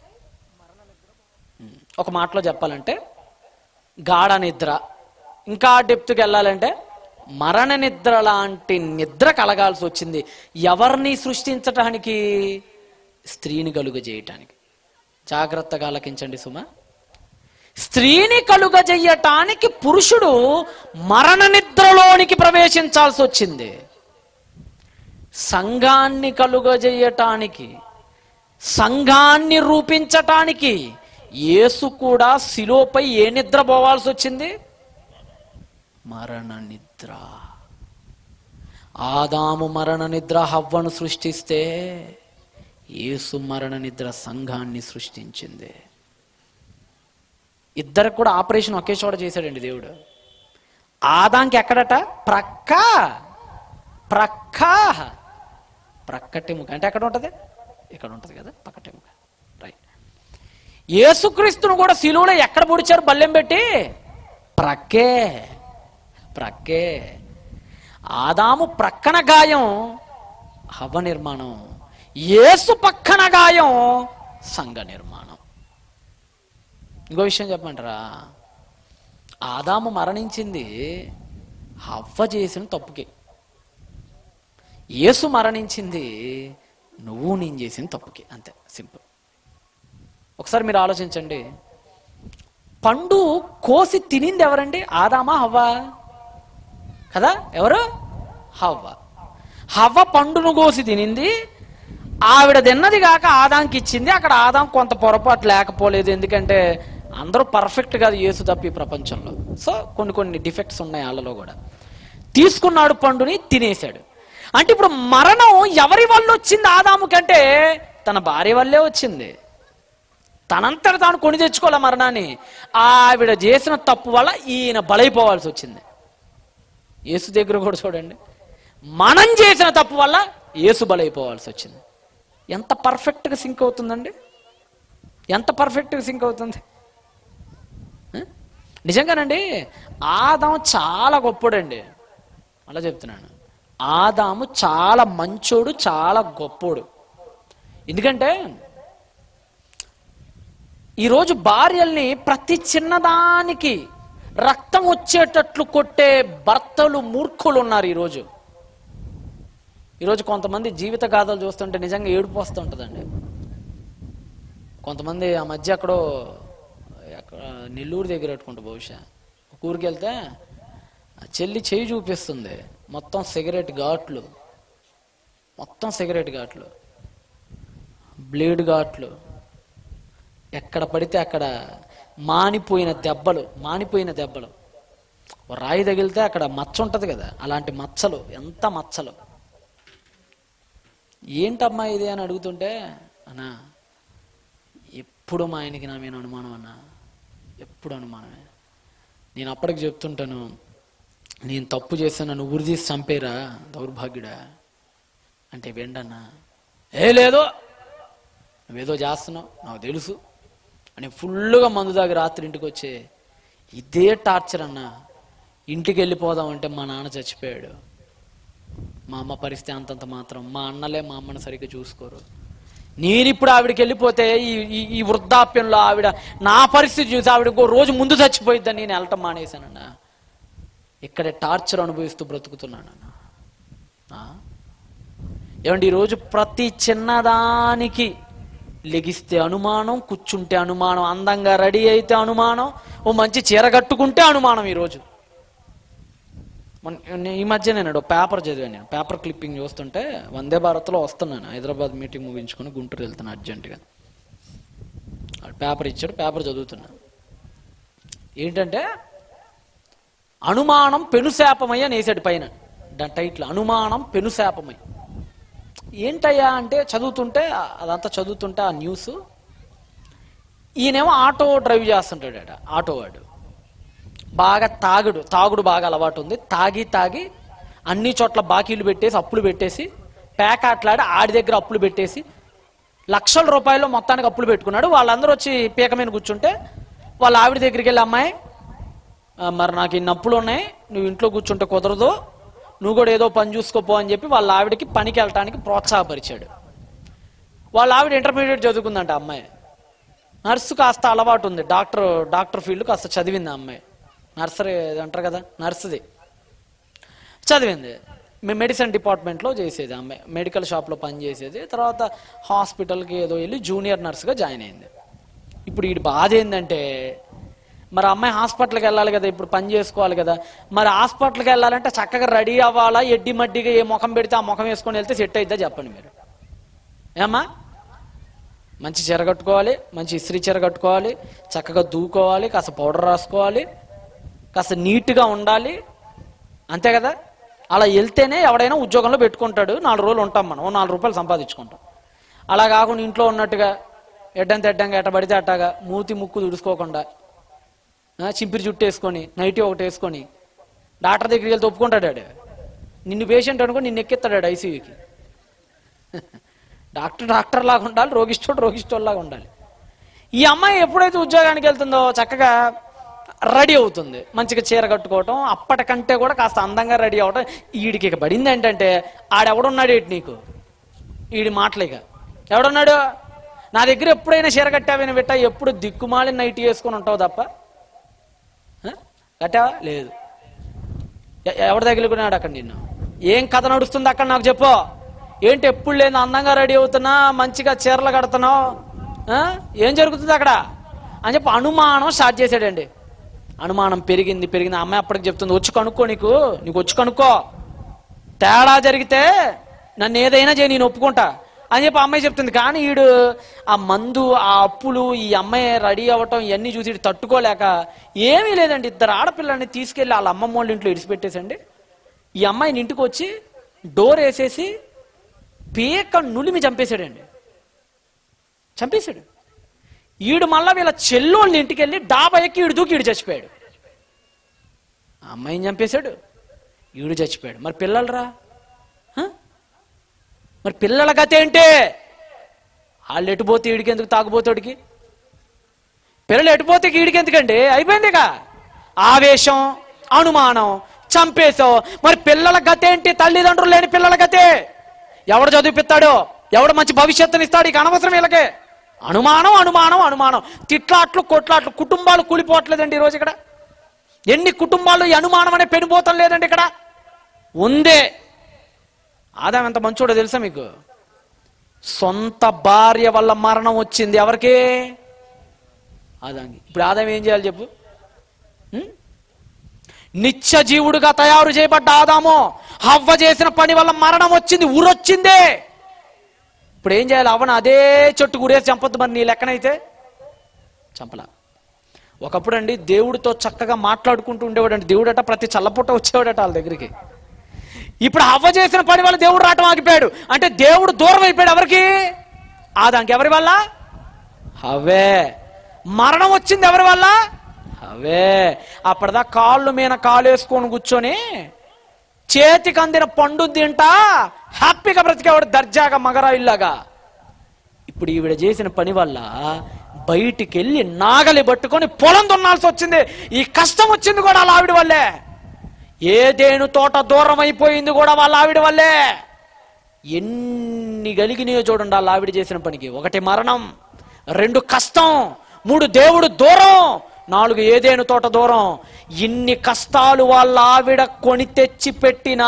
ఒక మాటలో చెప్పాలంటే గాఢ నిద్ర ఇంకా డెప్త్కి వెళ్ళాలంటే మరణ నిద్ర లాంటి నిద్ర కలగాల్సి వచ్చింది ఎవరిని సృష్టించటానికి స్త్రీని కలుగజేయటానికి జాగ్రత్తగా ఆలకించండి సుమ స్త్రీని కలుగజేయటానికి పురుషుడు మరణ నిద్రలోనికి ప్రవేశించాల్సి వచ్చింది సంఘాన్ని కలుగజేయటానికి సంఘాన్ని రూపించటానికి యేసు కూడా శిలోపై ఏ నిద్ర పోవాల్సి వచ్చింది మరణ నిద్ర ఆదాము మరణ నిద్ర హవ్వను సృష్టిస్తే యేసు మరణ నిద్ర సంఘాన్ని సృష్టించింది ఇద్దరికి కూడా ఆపరేషన్ ఒకే చోట చేశాడండి దేవుడు ఆదాంకి ఎక్కడట ప్రక్క ప్రక్క ప్రక్కటెముక అంటే ఎక్కడ ఉంటుంది ఇక్కడ ఉంటుంది కదా పక్కటెముక రైట్ యేసుక్రీస్తును కూడా శిలువలో ఎక్కడ పొడిచారు బల్లెం పెట్టి ప్రక్కే ప్రక్కే ఆదాము ప్రక్కన గాయం హవ్వ నిర్మాణం యేసు పక్కన గాయం సంఘ నిర్మాణం ఇంకో విషయం చెప్పమంటారా ఆదాము మరణించింది హవ్వ చేసిన తప్పుకి యేసు మరణించింది నువ్వు నేను చేసిన తప్పుకి అంతే సింపుల్ ఒకసారి మీరు ఆలోచించండి పండు కోసి తినింది ఎవరండి ఆదామా హవ్వ కదా ఎవరు హవ్వ హవ్వ పండును కోసి తినింది ఆవిడ తిన్నది కాక ఆదాంకి ఇచ్చింది అక్కడ ఆదాం కొంత పొరపాటు లేకపోలేదు ఎందుకంటే అందరూ పర్ఫెక్ట్ కాదు యేసు తప్ప ఈ ప్రపంచంలో సో కొన్ని కొన్ని డిఫెక్ట్స్ ఉన్నాయి వాళ్ళలో కూడా తీసుకున్నాడు పండుని తినేశాడు అంటే ఇప్పుడు మరణం ఎవరి వల్ల వచ్చింది ఆదాము కంటే తన భార్య వల్లే వచ్చింది తనంతట తాను కొని తెచ్చుకోలే మరణాన్ని ఆవిడ చేసిన తప్పు వల్ల ఈయన బలైపోవాల్సి వచ్చింది యేసు దగ్గర కూడా చూడండి మనం చేసిన తప్పు వల్ల యేసు బలైపోవాల్సి వచ్చింది ఎంత పర్ఫెక్ట్గా సింక్ అవుతుందండి ఎంత పర్ఫెక్ట్గా సింక్ అవుతుంది ఆ? నిజంగానండి ఆదాము చాలా గొప్పోడండి అలా చెప్తున్నాను ఆదాము చాలా మంచోడు చాలా గొప్పోడు ఎందుకంటే ఈరోజు భార్యల్ని ప్రతి చిన్నదానికి రక్తం వచ్చేటట్లు కొట్టే భర్తలు మూర్ఖులు ఉన్నారు ఈరోజు ఈరోజు కొంతమంది జీవిత గాథలు చూస్తుంటే నిజంగా ఏడుపు వస్తుంటుందండి కొంతమంది ఆ మధ్య ఎక్కడో ఎక్కడ నెల్లూరు దగ్గర పెట్టుకుంటా బహుశా ఒక ఊరికి వెళ్తే ఆ చెల్లి చేయి చూపిస్తుంది మొత్తం సిగరెట్ ఘాట్లు మొత్తం సిగరెట్ ఘాట్లు బ్లేడ్ ఘాట్లు ఎక్కడ పడితే అక్కడ మానిపోయిన దెబ్బలు మానిపోయిన దెబ్బలు ఓ రాయి తగిలితే అక్కడ మచ్చ ఉంటుంది కదా అలాంటి మచ్చలు ఎంత మచ్చలు ఏంటమ్మా ఇది అని అడుగుతుంటే అన్నా ఎప్పుడు మా ఆయనకి నా మీద అనుమానం అన్నా ఎప్పుడు అనుమానమే నేను అప్పటికి చెప్తుంటాను నేను తప్పు చేస్తే నన్ను ఉరి తీసి చంపేరా దౌర్భాగ్యుడా అంటే వెండన్నా ఏ లేదు నువ్వేదో చేస్తున్నావు నాకు తెలుసు అని ఫుల్గా మందు దాగి రాత్రి ఇంటికి వచ్చే ఇదే టార్చర్ అన్న ఇంటికి వెళ్ళిపోదాం అంటే మా నాన్న చచ్చిపోయాడు మా అమ్మ పరిస్థితి అంతంత మాత్రం మా అన్నలే మా అమ్మని సరిగ్గా చూసుకోరు నేను ఇప్పుడు ఆవిడకి వెళ్ళిపోతే ఈ ఈ- ఈ వృద్ధాప్యంలో ఆవిడ నా పరిస్థితి చూసి ఆవిడ ఇంకో రోజు ముందు చచ్చిపోయిద్దని నేను వెళ్ళటం మానేశానన్న ఇక్కడే టార్చర్ అనుభవిస్తూ బ్రతుకుతున్నానన్న ఆ? ఏమండి ఈరోజు ప్రతి చిన్నదానికి లెగిస్తే అనుమానం కూర్చుంటే అనుమానం అందంగా రెడీ అయితే అనుమానం ఓ మంచి చీర కట్టుకుంటే అనుమానం ఈరోజు మొన్న- నే- ఈ మధ్య నేను ఒక పేపర్ చదివాను నేను పేపర్ క్లిప్పింగ్ చూస్తుంటే వందే భారత్లో వస్తున్నాను హైదరాబాద్ మీటింగ్ ముగించుకొని గుంటూరు వెళ్తున్నాను అర్జెంటుగా వాడు పేపర్ ఇచ్చాడు పేపర్ చదువుతున్నా ఏంటంటే అనుమానం పెనుశాపమై అని వేసాడు పైన దాని టైటిల్ అనుమానం పెనుశాపమై ఏంటయ్యా అంటే చదువుతుంటే అదంతా చదువుతుంటే ఆ న్యూస్ ఈయనేమో ఆటో డ్రైవ్ చేస్తుంటాడట ఆటో వాడు బాగా తాగుడు తాగుడు బాగా అలవాటు ఉంది తాగి తాగి అన్ని చోట్ల బాకీలు పెట్టేసి అప్పులు పెట్టేసి పేకాట్లాడి ఆడి దగ్గర అప్పులు పెట్టేసి లక్షల రూపాయలు మొత్తానికి అప్పులు పెట్టుకున్నాడు వాళ్ళందరూ వచ్చి పీక మీద కూర్చుంటే వాళ్ళ ఆవిడ దగ్గరికి వెళ్ళి అమ్మాయి "ఆ, మరి నాకు ఇన్ని అప్పులు ఉన్నాయి నువ్వు ఇంట్లో కూర్చుంటే కుదరదు నువ్వు కూడా ఏదో పని చూసుకోపో అని చెప్పి వాళ్ళ ఆవిడకి పనికి వెళ్ళటానికి ప్రోత్సాహపరిచాడు వాళ్ళ ఆవిడ ఇంటర్మీడియట్ చదువుకుందంట ఆ అమ్మాయి నర్సు కాస్త అలవాటు ఉంది డాక్టర్ డాక్టర్ ఫీల్డ్ కాస్త చదివింది ఆ అమ్మాయి నర్సరీ అది అంటారు కదా నర్సుది చదివింది మేము మెడిసిన్ డిపార్ట్మెంట్లో చేసేది ఆమె మెడికల్ షాప్లో పనిచేసేది తర్వాత హాస్పిటల్కి ఏదో వెళ్ళి జూనియర్ నర్సుగా జాయిన్ అయింది ఇప్పుడు వీడి బాధ ఏంటంటే మరి అమ్మాయి హాస్పిటల్కి వెళ్ళాలి కదా ఇప్పుడు పని చేసుకోవాలి కదా మరి హాస్పిటల్కి వెళ్ళాలంటే చక్కగా రెడీ అవ్వాలా ఎడ్డి మడ్డిగా ఏ ముఖం పెడితే ఆ ముఖం వేసుకొని వెళ్తే సెట్ అయిద్దా చెప్పండి మీరు ఏమ్మా మంచి చీర కట్టుకోవాలి మంచి ఇస్త్రీ చీర కట్టుకోవాలి చక్కగా దూకోవాలి కాస్త పౌడర్ రాసుకోవాలి కాస్త నీట్గా ఉండాలి అంతే కదా అలా వెళ్తేనే ఎవడైనా ఉద్యోగంలో పెట్టుకుంటాడు నాలుగు రోజులు ఉంటాం మనం ఓ నాలుగు రూపాయలు సంపాదించుకుంటాం అలా కాకుండా ఇంట్లో ఉన్నట్టుగా ఎడ్డంత ఎడ్డంగా ఎట్ట పడితే అట్టాగా మూతి ముక్కు తుడుచుకోకుండా ఆ, చింపిరి జుట్టు వేసుకొని నైటీ ఒకటి వేసుకొని డాక్టర్ దగ్గరికి వెళ్తే ఒప్పుకుంటాడు ఆడు. నిన్ను పేషెంట్ అనుకో నిన్ను ఎక్కిస్తాడు ఐసీయూకి డాక్టర్ డాక్టర్ లాగా ఉండాలి రోగిష్టోడు రోగిష్టోడు లాగా ఉండాలి ఈ అమ్మాయి ఎప్పుడైతే ఉద్యోగానికి వెళ్తుందో చక్కగా రెడీ అవుతుంది మంచిగా చీర కట్టుకోవటం అప్పటికంటే కూడా కాస్త అందంగా రెడీ అవటం వీడికి ఇక పడింది ఏంటంటే ఆడెవడున్నాడు ఏంటి నీకు వీడి మాటలేక ఎవడున్నాడు నా దగ్గర ఎప్పుడైనా చీర కట్టావని పెట్టా ఎప్పుడు దిక్కుమాలి నైట్ వేసుకొని ఉంటావు తప్ప ఆ? కట్టావా లేదు ఎ- ఎవడు తగిలికున్నాడు అక్కడ నిన్ను ఏం కథ నడుస్తుంది అక్కడ నాకు చెప్పు ఏంటి ఎప్పుడు లేదు అందంగా రెడీ అవుతున్నా మంచిగా చీరలు కడుతున్నావు ఆ? ఏం జరుగుతుంది అక్కడ అని చెప్పి అనుమానం స్టార్ట్ చేశాడండి అనుమానం పెరిగింది పెరిగింది ఆ అమ్మాయి అప్పటికి చెప్తుంది వచ్చి కనుక్కో నీకు నీకు వచ్చి కనుక్కో తేడా జరిగితే నన్ను ఏదైనా చేయి నేను ఒప్పుకుంటా అని చెప్పి ఆ అమ్మాయి చెప్తుంది కానీ ఈడు ఆ మందు ఆ అప్పులు ఈ అమ్మాయి రెడీ అవ్వటం ఇవన్నీ చూసి ఈడు తట్టుకోలేక ఏమీ లేదండి ఇద్దరు ఆడపిల్లల్ని తీసుకెళ్ళి వాళ్ళ అమ్మమ్మ వాళ్ళ ఇంట్లో ఇడిచిపెట్టేసండి ఈ అమ్మాయిని ఇంటికి వచ్చి డోర్ వేసేసి పీక నులిమి చంపేశాడండి చంపేశాడు ఈడు మళ్ళా వీళ్ళ చెల్లోళ్ళ ఇంటికి వెళ్ళి డాబా ఎక్కి ఈడు దూకి ఈడు చచ్చిపోయాడు ఆ అమ్మాయిని చంపేశాడు ఈడు చచ్చిపోయాడు మరి పిల్లలరా హ? మరి పిల్లల గత ఏంటి వాళ్ళు ఎటుపోతే ఈడికి ఎందుకు తాగుబోతాడికి పిల్లలు ఎటుపోతే ఈడికి ఎందుకండి అయిపోయిందిక ఆవేశం అనుమానం చంపేశావు మరి పిల్లల గత ఏంటి తల్లిదండ్రులు లేని పిల్లల గతే ఎవడు చదివిపిస్తాడో ఎవడు మంచి భవిష్యత్తుని ఇస్తాడు ఇక అనవసరం వీళ్ళకే అనుమానం అనుమానం అనుమానం తిట్లాట్లు కొట్లాట్లు కుటుంబాలు కూలిపోవట్లేదండి ఈరోజు ఇక్కడ ఎన్ని కుటుంబాలు ఈ అనుమానం అనే పెనుపోతం లేదండి ఇక్కడ ఉందే ఆదాం ఎంత మంచోడో తెలుసా మీకు సొంత భార్య వల్ల మరణం వచ్చింది ఎవరికి ఆదాంగి ఇప్పుడు ఆదాం ఏం చేయాలి చెప్పు ఉం? నిత్య జీవుడుగా తయారు చేయబడ్డ ఆదాము హవ్వ చేసిన పని వల్ల మరణం వచ్చింది ఊరొచ్చిందే ఇప్పుడు ఏం చేయాలి అవన అదే చెట్టు గురేసి చంపొద్దు మరి నీ లెక్కనైతే చంపలా ఒకప్పుడు అండి దేవుడితో చక్కగా మాట్లాడుకుంటూ ఉండేవాడండి దేవుడట ప్రతి చల్లపుట్ట వచ్చేవాడట వాళ్ళ దగ్గరికి ఇప్పుడు హవ్వ చేసిన పని వల్ల దేవుడు రావటం ఆగిపోయాడు అంటే దేవుడు దూరం అయిపోయాడు ఎవరికి ఆదానికి ఎవరి వల్ల హవే మరణం వచ్చింది ఎవరి వల్ల హవే అప్పటిదా కాళ్ళు మీద కాలు వేసుకొని కూర్చొని చేతికి అందిన పండు తింటా హ్యాపీగా బ్రతికేవాడు దర్జాగా మగరాయిల్లాగా ఇప్పుడు ఈవిడ చేసిన పని వల్ల బయటికి వెళ్ళి నాగలి పట్టుకొని పొలం దున్నాల్సి వచ్చింది ఈ కష్టం వచ్చింది కూడా వాళ్ళ ఆవిడ వల్లే ఏదేను తోట దూరం అయిపోయింది కూడా వాళ్ళ ఆవిడ వల్లే ఎన్ని కలిగినాయో చూడండి వాళ్ళ ఆవిడ చేసిన పనికి ఒకటి మరణం రెండు కష్టం మూడు దేవుడు దూరం నాలుగు ఏదేను తోట దూరం ఇన్ని కష్టాలు వాళ్ళ ఆవిడ కొని తెచ్చి పెట్టినా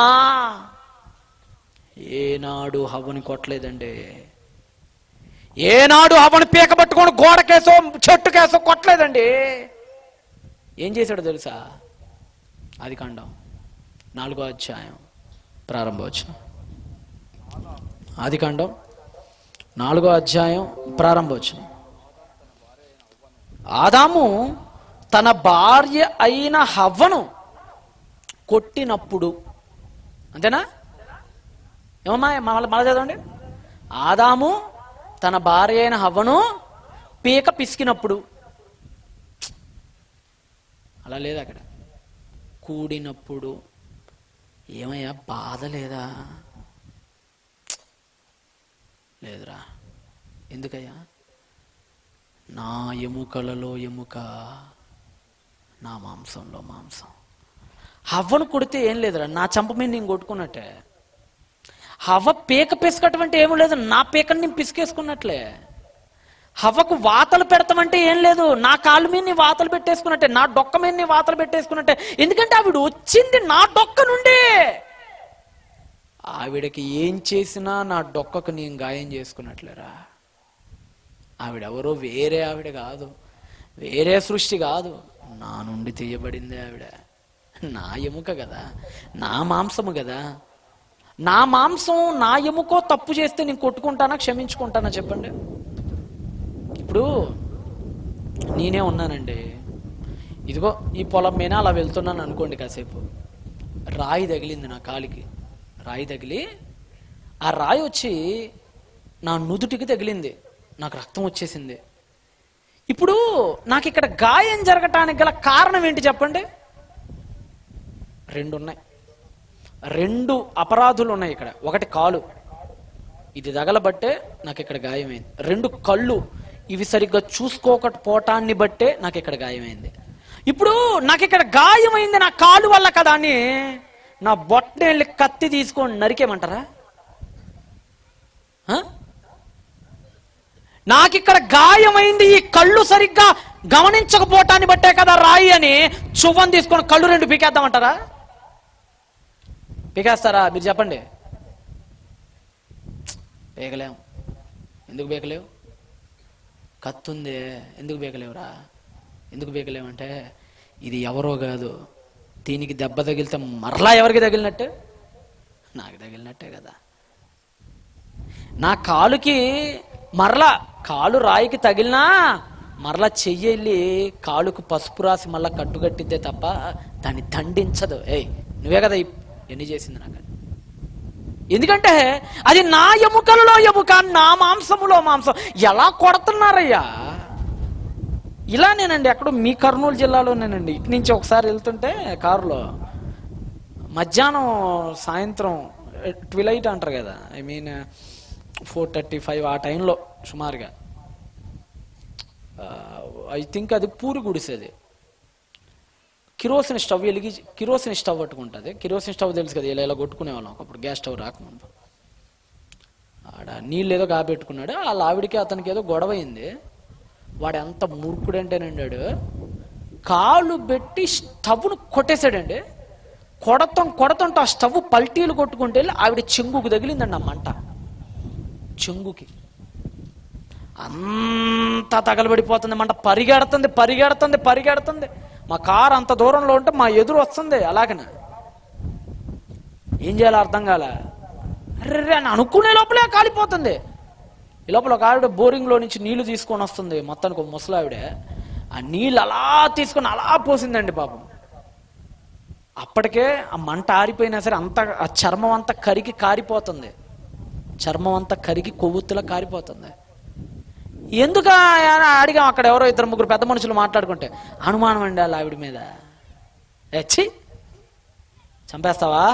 ఏనాడు హవ్వని కొట్టలేదండి ఏనాడు హవ్వని పీక పట్టుకొని గోడకేసో చెట్టుకేసో కొట్టలేదండి ఏం చేశాడో తెలుసా అది కాండం నాలుగో అధ్యాయం ప్రారంభోచనం ఆది కాండం నాలుగో అధ్యాయం ప్రారంభోచనం ఆదాము తన భార్య అయిన హవ్వను కొట్టినప్పుడు అంతేనా ఏమమ్మా మళ్ళీ మళ్ళీ చదవండి ఆదాము తన భార్య అయిన హవ్వను పీక పిసికినప్పుడు అలా లేదు అక్కడ కూడినప్పుడు ఏమయ్యా బాధ లేదా లేదురా ఎందుకయ్యా నా ఎముకలలో ఎముక నా మాంసంలో మాంసం హవ్వను కొడితే ఏం లేదురా నా చంప మీద నేను కొట్టుకున్నట్టే హవ్వ పీక పిసకటం అంటే ఏమీ లేదు నా పీకని నేను పిసికేసుకున్నట్లే హవ్వకు వాతలు పెడతామంటే ఏం లేదు నా కాళ్ళ మీద నీ వాతలు పెట్టేసుకున్నట్టే నా డొక్క మీద నీ వాతలు పెట్టేసుకున్నట్టే ఎందుకంటే ఆవిడ వచ్చింది నా డొక్క నుండి ఆవిడకి ఏం చేసినా నా డొక్కకు నేను గాయం చేసుకున్నట్లేరా ఆవిడెవరో వేరే ఆవిడ కాదు వేరే సృష్టి కాదు నా నుండి తీయబడింది ఆవిడ నా ఎముక కదా నా మాంసము కదా నా మాంసం నా ఎముకో తప్పు చేస్తే నేను కొట్టుకుంటానా క్షమించుకుంటానా చెప్పండి ఇప్పుడు నేనే ఉన్నానండి ఇదిగో ఈ పొలం మీద అలా వెళ్తున్నాను అనుకోండి కాసేపు రాయి తగిలింది నా కాలికి రాయి తగిలి ఆ రాయి వచ్చి నా నుదుటికి తగిలింది నాకు రక్తం వచ్చేసింది ఇప్పుడు నాకు ఇక్కడ గాయం జరగటానికి గల కారణం ఏంటి చెప్పండి రెండు ఉన్నాయి రెండు అపరాధులు ఉన్నాయి ఇక్కడ ఒకటి కాలు ఇది తగలబట్టే నాకు ఇక్కడ గాయమైంది రెండు కళ్ళు ఇవి సరిగ్గా చూసుకోకపోవటాన్ని బట్టే నాకు ఇక్కడ గాయమైంది ఇప్పుడు నాకు ఇక్కడ గాయమైంది నా కాలు వల్ల కదా అని నా బొట్టనేళ్ళి కత్తి తీసుకొని నరికేమంటారా ఆ? నాకిక్కడ గాయమైంది ఈ కళ్ళు సరిగ్గా గమనించకపోవటాన్ని బట్టే కదా రాయి అని చువ్వం తీసుకొని కళ్ళు రెండు పీకేద్దామంటారా పీకేస్తారా మీరు చెప్పండి పీకలేం ఎందుకు పీకలేవు కత్తుంది ఎందుకు పీకలేవురా ఎందుకు పీకలేమంటే ఇది ఎవరో కాదు దీనికి దెబ్బ తగిలితే మరలా ఎవరికి తగిలినట్టే నాకు తగిలినట్టే కదా నా కాలుకి మరలా కాలు రాయికి తగిలినా మరలా చెయ్యి వెళ్ళి కాలుకు పసుపు రాసి మళ్ళా కట్టుకట్టిద్దే తప్ప దాన్ని దండించదు ఏయ్ నువ్వే కదా ఈ- ఎన్ని చేసింది నాకు ఎందుకంటే అది నా ఎముకలలో ఎముక నా మాంసములో మాంసం ఎలా కొడుతున్నారయ్యా ఇలా నేనండి ఎక్కడో మీ కర్నూలు జిల్లాలోనేనండి ఇటు నుంచి ఒకసారి వెళ్తుంటే కారులో మధ్యాహ్నం సాయంత్రం ట్విలైట్ అంటారు కదా I mean four thirty five ఆ టైంలో సుమారుగా ఐ థింక్ అది పూరి గుడిసేది కిరోసిన్ స్టవ్ వెలిగి కిరోసిన్ స్టవ్ పట్టుకుంటుంది కిరోసిన్ స్టవ్ తెలుసు కదా ఇలా ఇలా కొట్టుకునే వాళ్ళం ఒకప్పుడు గ్యాస్ స్టవ్ రాకముందు ఆడ నీళ్ళు ఏదో కాబెట్టుకున్నాడు వాళ్ళ ఆవిడికి అతనికి ఏదో గొడవ అయింది వాడు ఎంత మూర్ఖుడంటేనండి వాడు కాళ్ళు పెట్టి స్టవ్ను కొట్టేశాడండి కొడతాం కొడతంటే ఆ స్టవ్ పల్టీలు కొట్టుకుంటే వెళ్ళి ఆవిడ చెంగుకు తగిలిందండి ఆ మంట చెంగుకి అంతా తగలబడిపోతుంది మంట పరిగెడుతుంది పరిగెడుతుంది పరిగెడుతుంది మా కారు అంత దూరంలో ఉంటే మా ఎదురు వస్తుంది అలాగనే ఏం చేయాలో అర్థం కాల అర్రే అని అనుకునే లోపలే కాలిపోతుంది ఈ లోపల ఒక ఆవిడ బోరింగ్లో నుంచి నీళ్లు తీసుకొని వస్తుంది మొత్తానికి ఒక ముసలావిడ ఆ నీళ్ళు అలా తీసుకొని అలా పోసిందండి పాపం అప్పటికే ఆ మంట ఆరిపోయినా సరే అంత ఆ చర్మం అంతా కరిగి కారిపోతుంది చర్మం అంతా కరిగి కొవ్వొత్తులా కారిపోతుంది ఎందుకు అని అడిగాం అక్కడ ఎవరో ఇద్దరు ముగ్గురు పెద్ద మనుషులు మాట్లాడుకుంటే అనుమానం అండి వాళ్ళ ఆవిడ మీద ఎచ్చి చంపేస్తావా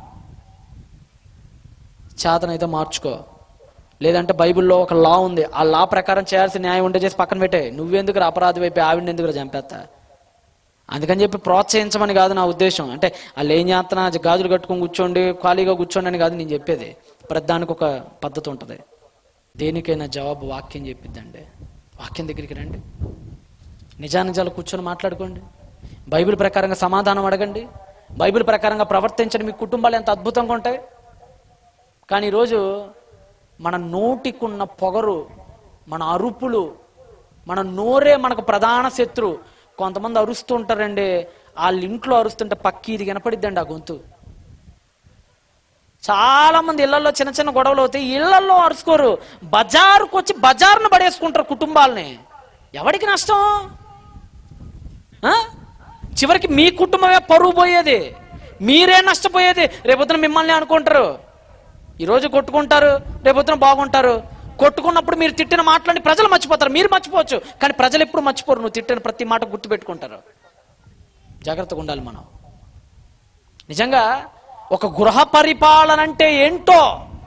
చేతనైతే మార్చుకో లేదంటే బైబిల్లో ఒక లా ఉంది ఆ లా ప్రకారం చేయాల్సిన న్యాయం ఉంటే చేసి పక్కన పెట్టే నువ్వెందుకు అపరాధి వైపు ఆవిడని ఎందుకు చంపేస్తా అందుకని చెప్పి ప్రోత్సహించమని కాదు నా ఉద్దేశం అంటే వాళ్ళు ఏం చేస్తున్నా గాజులు కట్టుకొని కూర్చోండి ఖాళీగా కూర్చోండి అని కాదు నేను చెప్పేది ప్రతిదానికి ఒక పద్ధతి ఉంటుంది దేనికైనా జవాబు వాక్యం చెప్పిద్దండి వాక్యం దగ్గరికి రండి నిజానిజాలు కూర్చొని మాట్లాడుకోండి బైబిల్ ప్రకారంగా సమాధానం అడగండి బైబిల్ ప్రకారంగా ప్రవర్తించండి మీ కుటుంబాలు ఎంత అద్భుతంగా ఉంటాయి కానీ ఈరోజు మన నోటికున్న పొగరు మన అరుపులు మన నోరే మనకు ప్రధాన శత్రు కొంతమంది అరుస్తూ ఉంటారండి వాళ్ళ ఇంట్లో అరుస్తుంటే పక్కి ఇది వినపడిద్దండి ఆ గొంతు చాలా మంది ఇళ్లలో చిన్న చిన్న గొడవలు అవుతాయి ఇళ్లలో అరుచుకోరు బజారుకు వచ్చి బజార్ను పడేసుకుంటారు కుటుంబాలని ఎవరికి నష్టం ఆ? చివరికి మీ కుటుంబమే పరువు పోయేది మీరే నష్టపోయేది రేపొద్దున మిమ్మల్ని అనుకుంటారు ఈరోజు కొట్టుకుంటారు రేపొద్దున బాగుంటారు కొట్టుకున్నప్పుడు మీరు తిట్టిన మాటలని ప్రజలు మర్చిపోతారు మీరు మర్చిపోవచ్చు కానీ ప్రజలు ఎప్పుడు మర్చిపోరు నువ్వు తిట్టిన ప్రతి మాట గుర్తుపెట్టుకుంటారు జాగ్రత్తగా ఉండాలి మనం నిజంగా ఒక గృహ పరిపాలన అంటే ఏంటో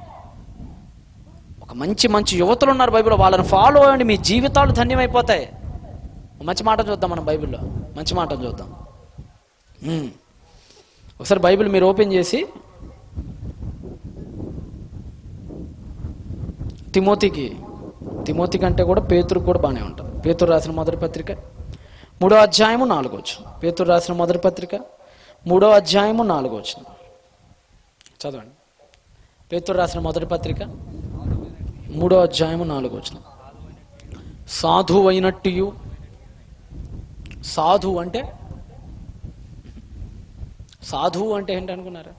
ఒక మంచి మంచి యువతులు ఉన్నారు బైబిల్లో వాళ్ళని ఫాలో అవ్వండి మీ జీవితాలు ధన్యమైపోతాయి ఒక మంచి మాట చూద్దాం మనం బైబిల్లో మంచి మాట చూద్దాం ఉమ్. ఒకసారి బైబిల్ మీరు ఓపెన్ చేసి తిమోతికి తిమోతి కంటే కూడా పేతురు కూడా బాగానే ఉంటుంది పేతురు రాసిన మొదటి పత్రిక మూడో అధ్యాయము నాలుగో వచ్చిన పేతురు రాసిన మొదటి పత్రిక మూడో అధ్యాయము నాలుగో వచ్చిన చదవండి పేతురు రాసిన మొదటి పత్రిక మూడో అధ్యాయము నాలుగో వచ్చిన సాధువు అయినట్టు సాధువు అంటే సాధువు అంటే ఏంటి అనుకున్నారా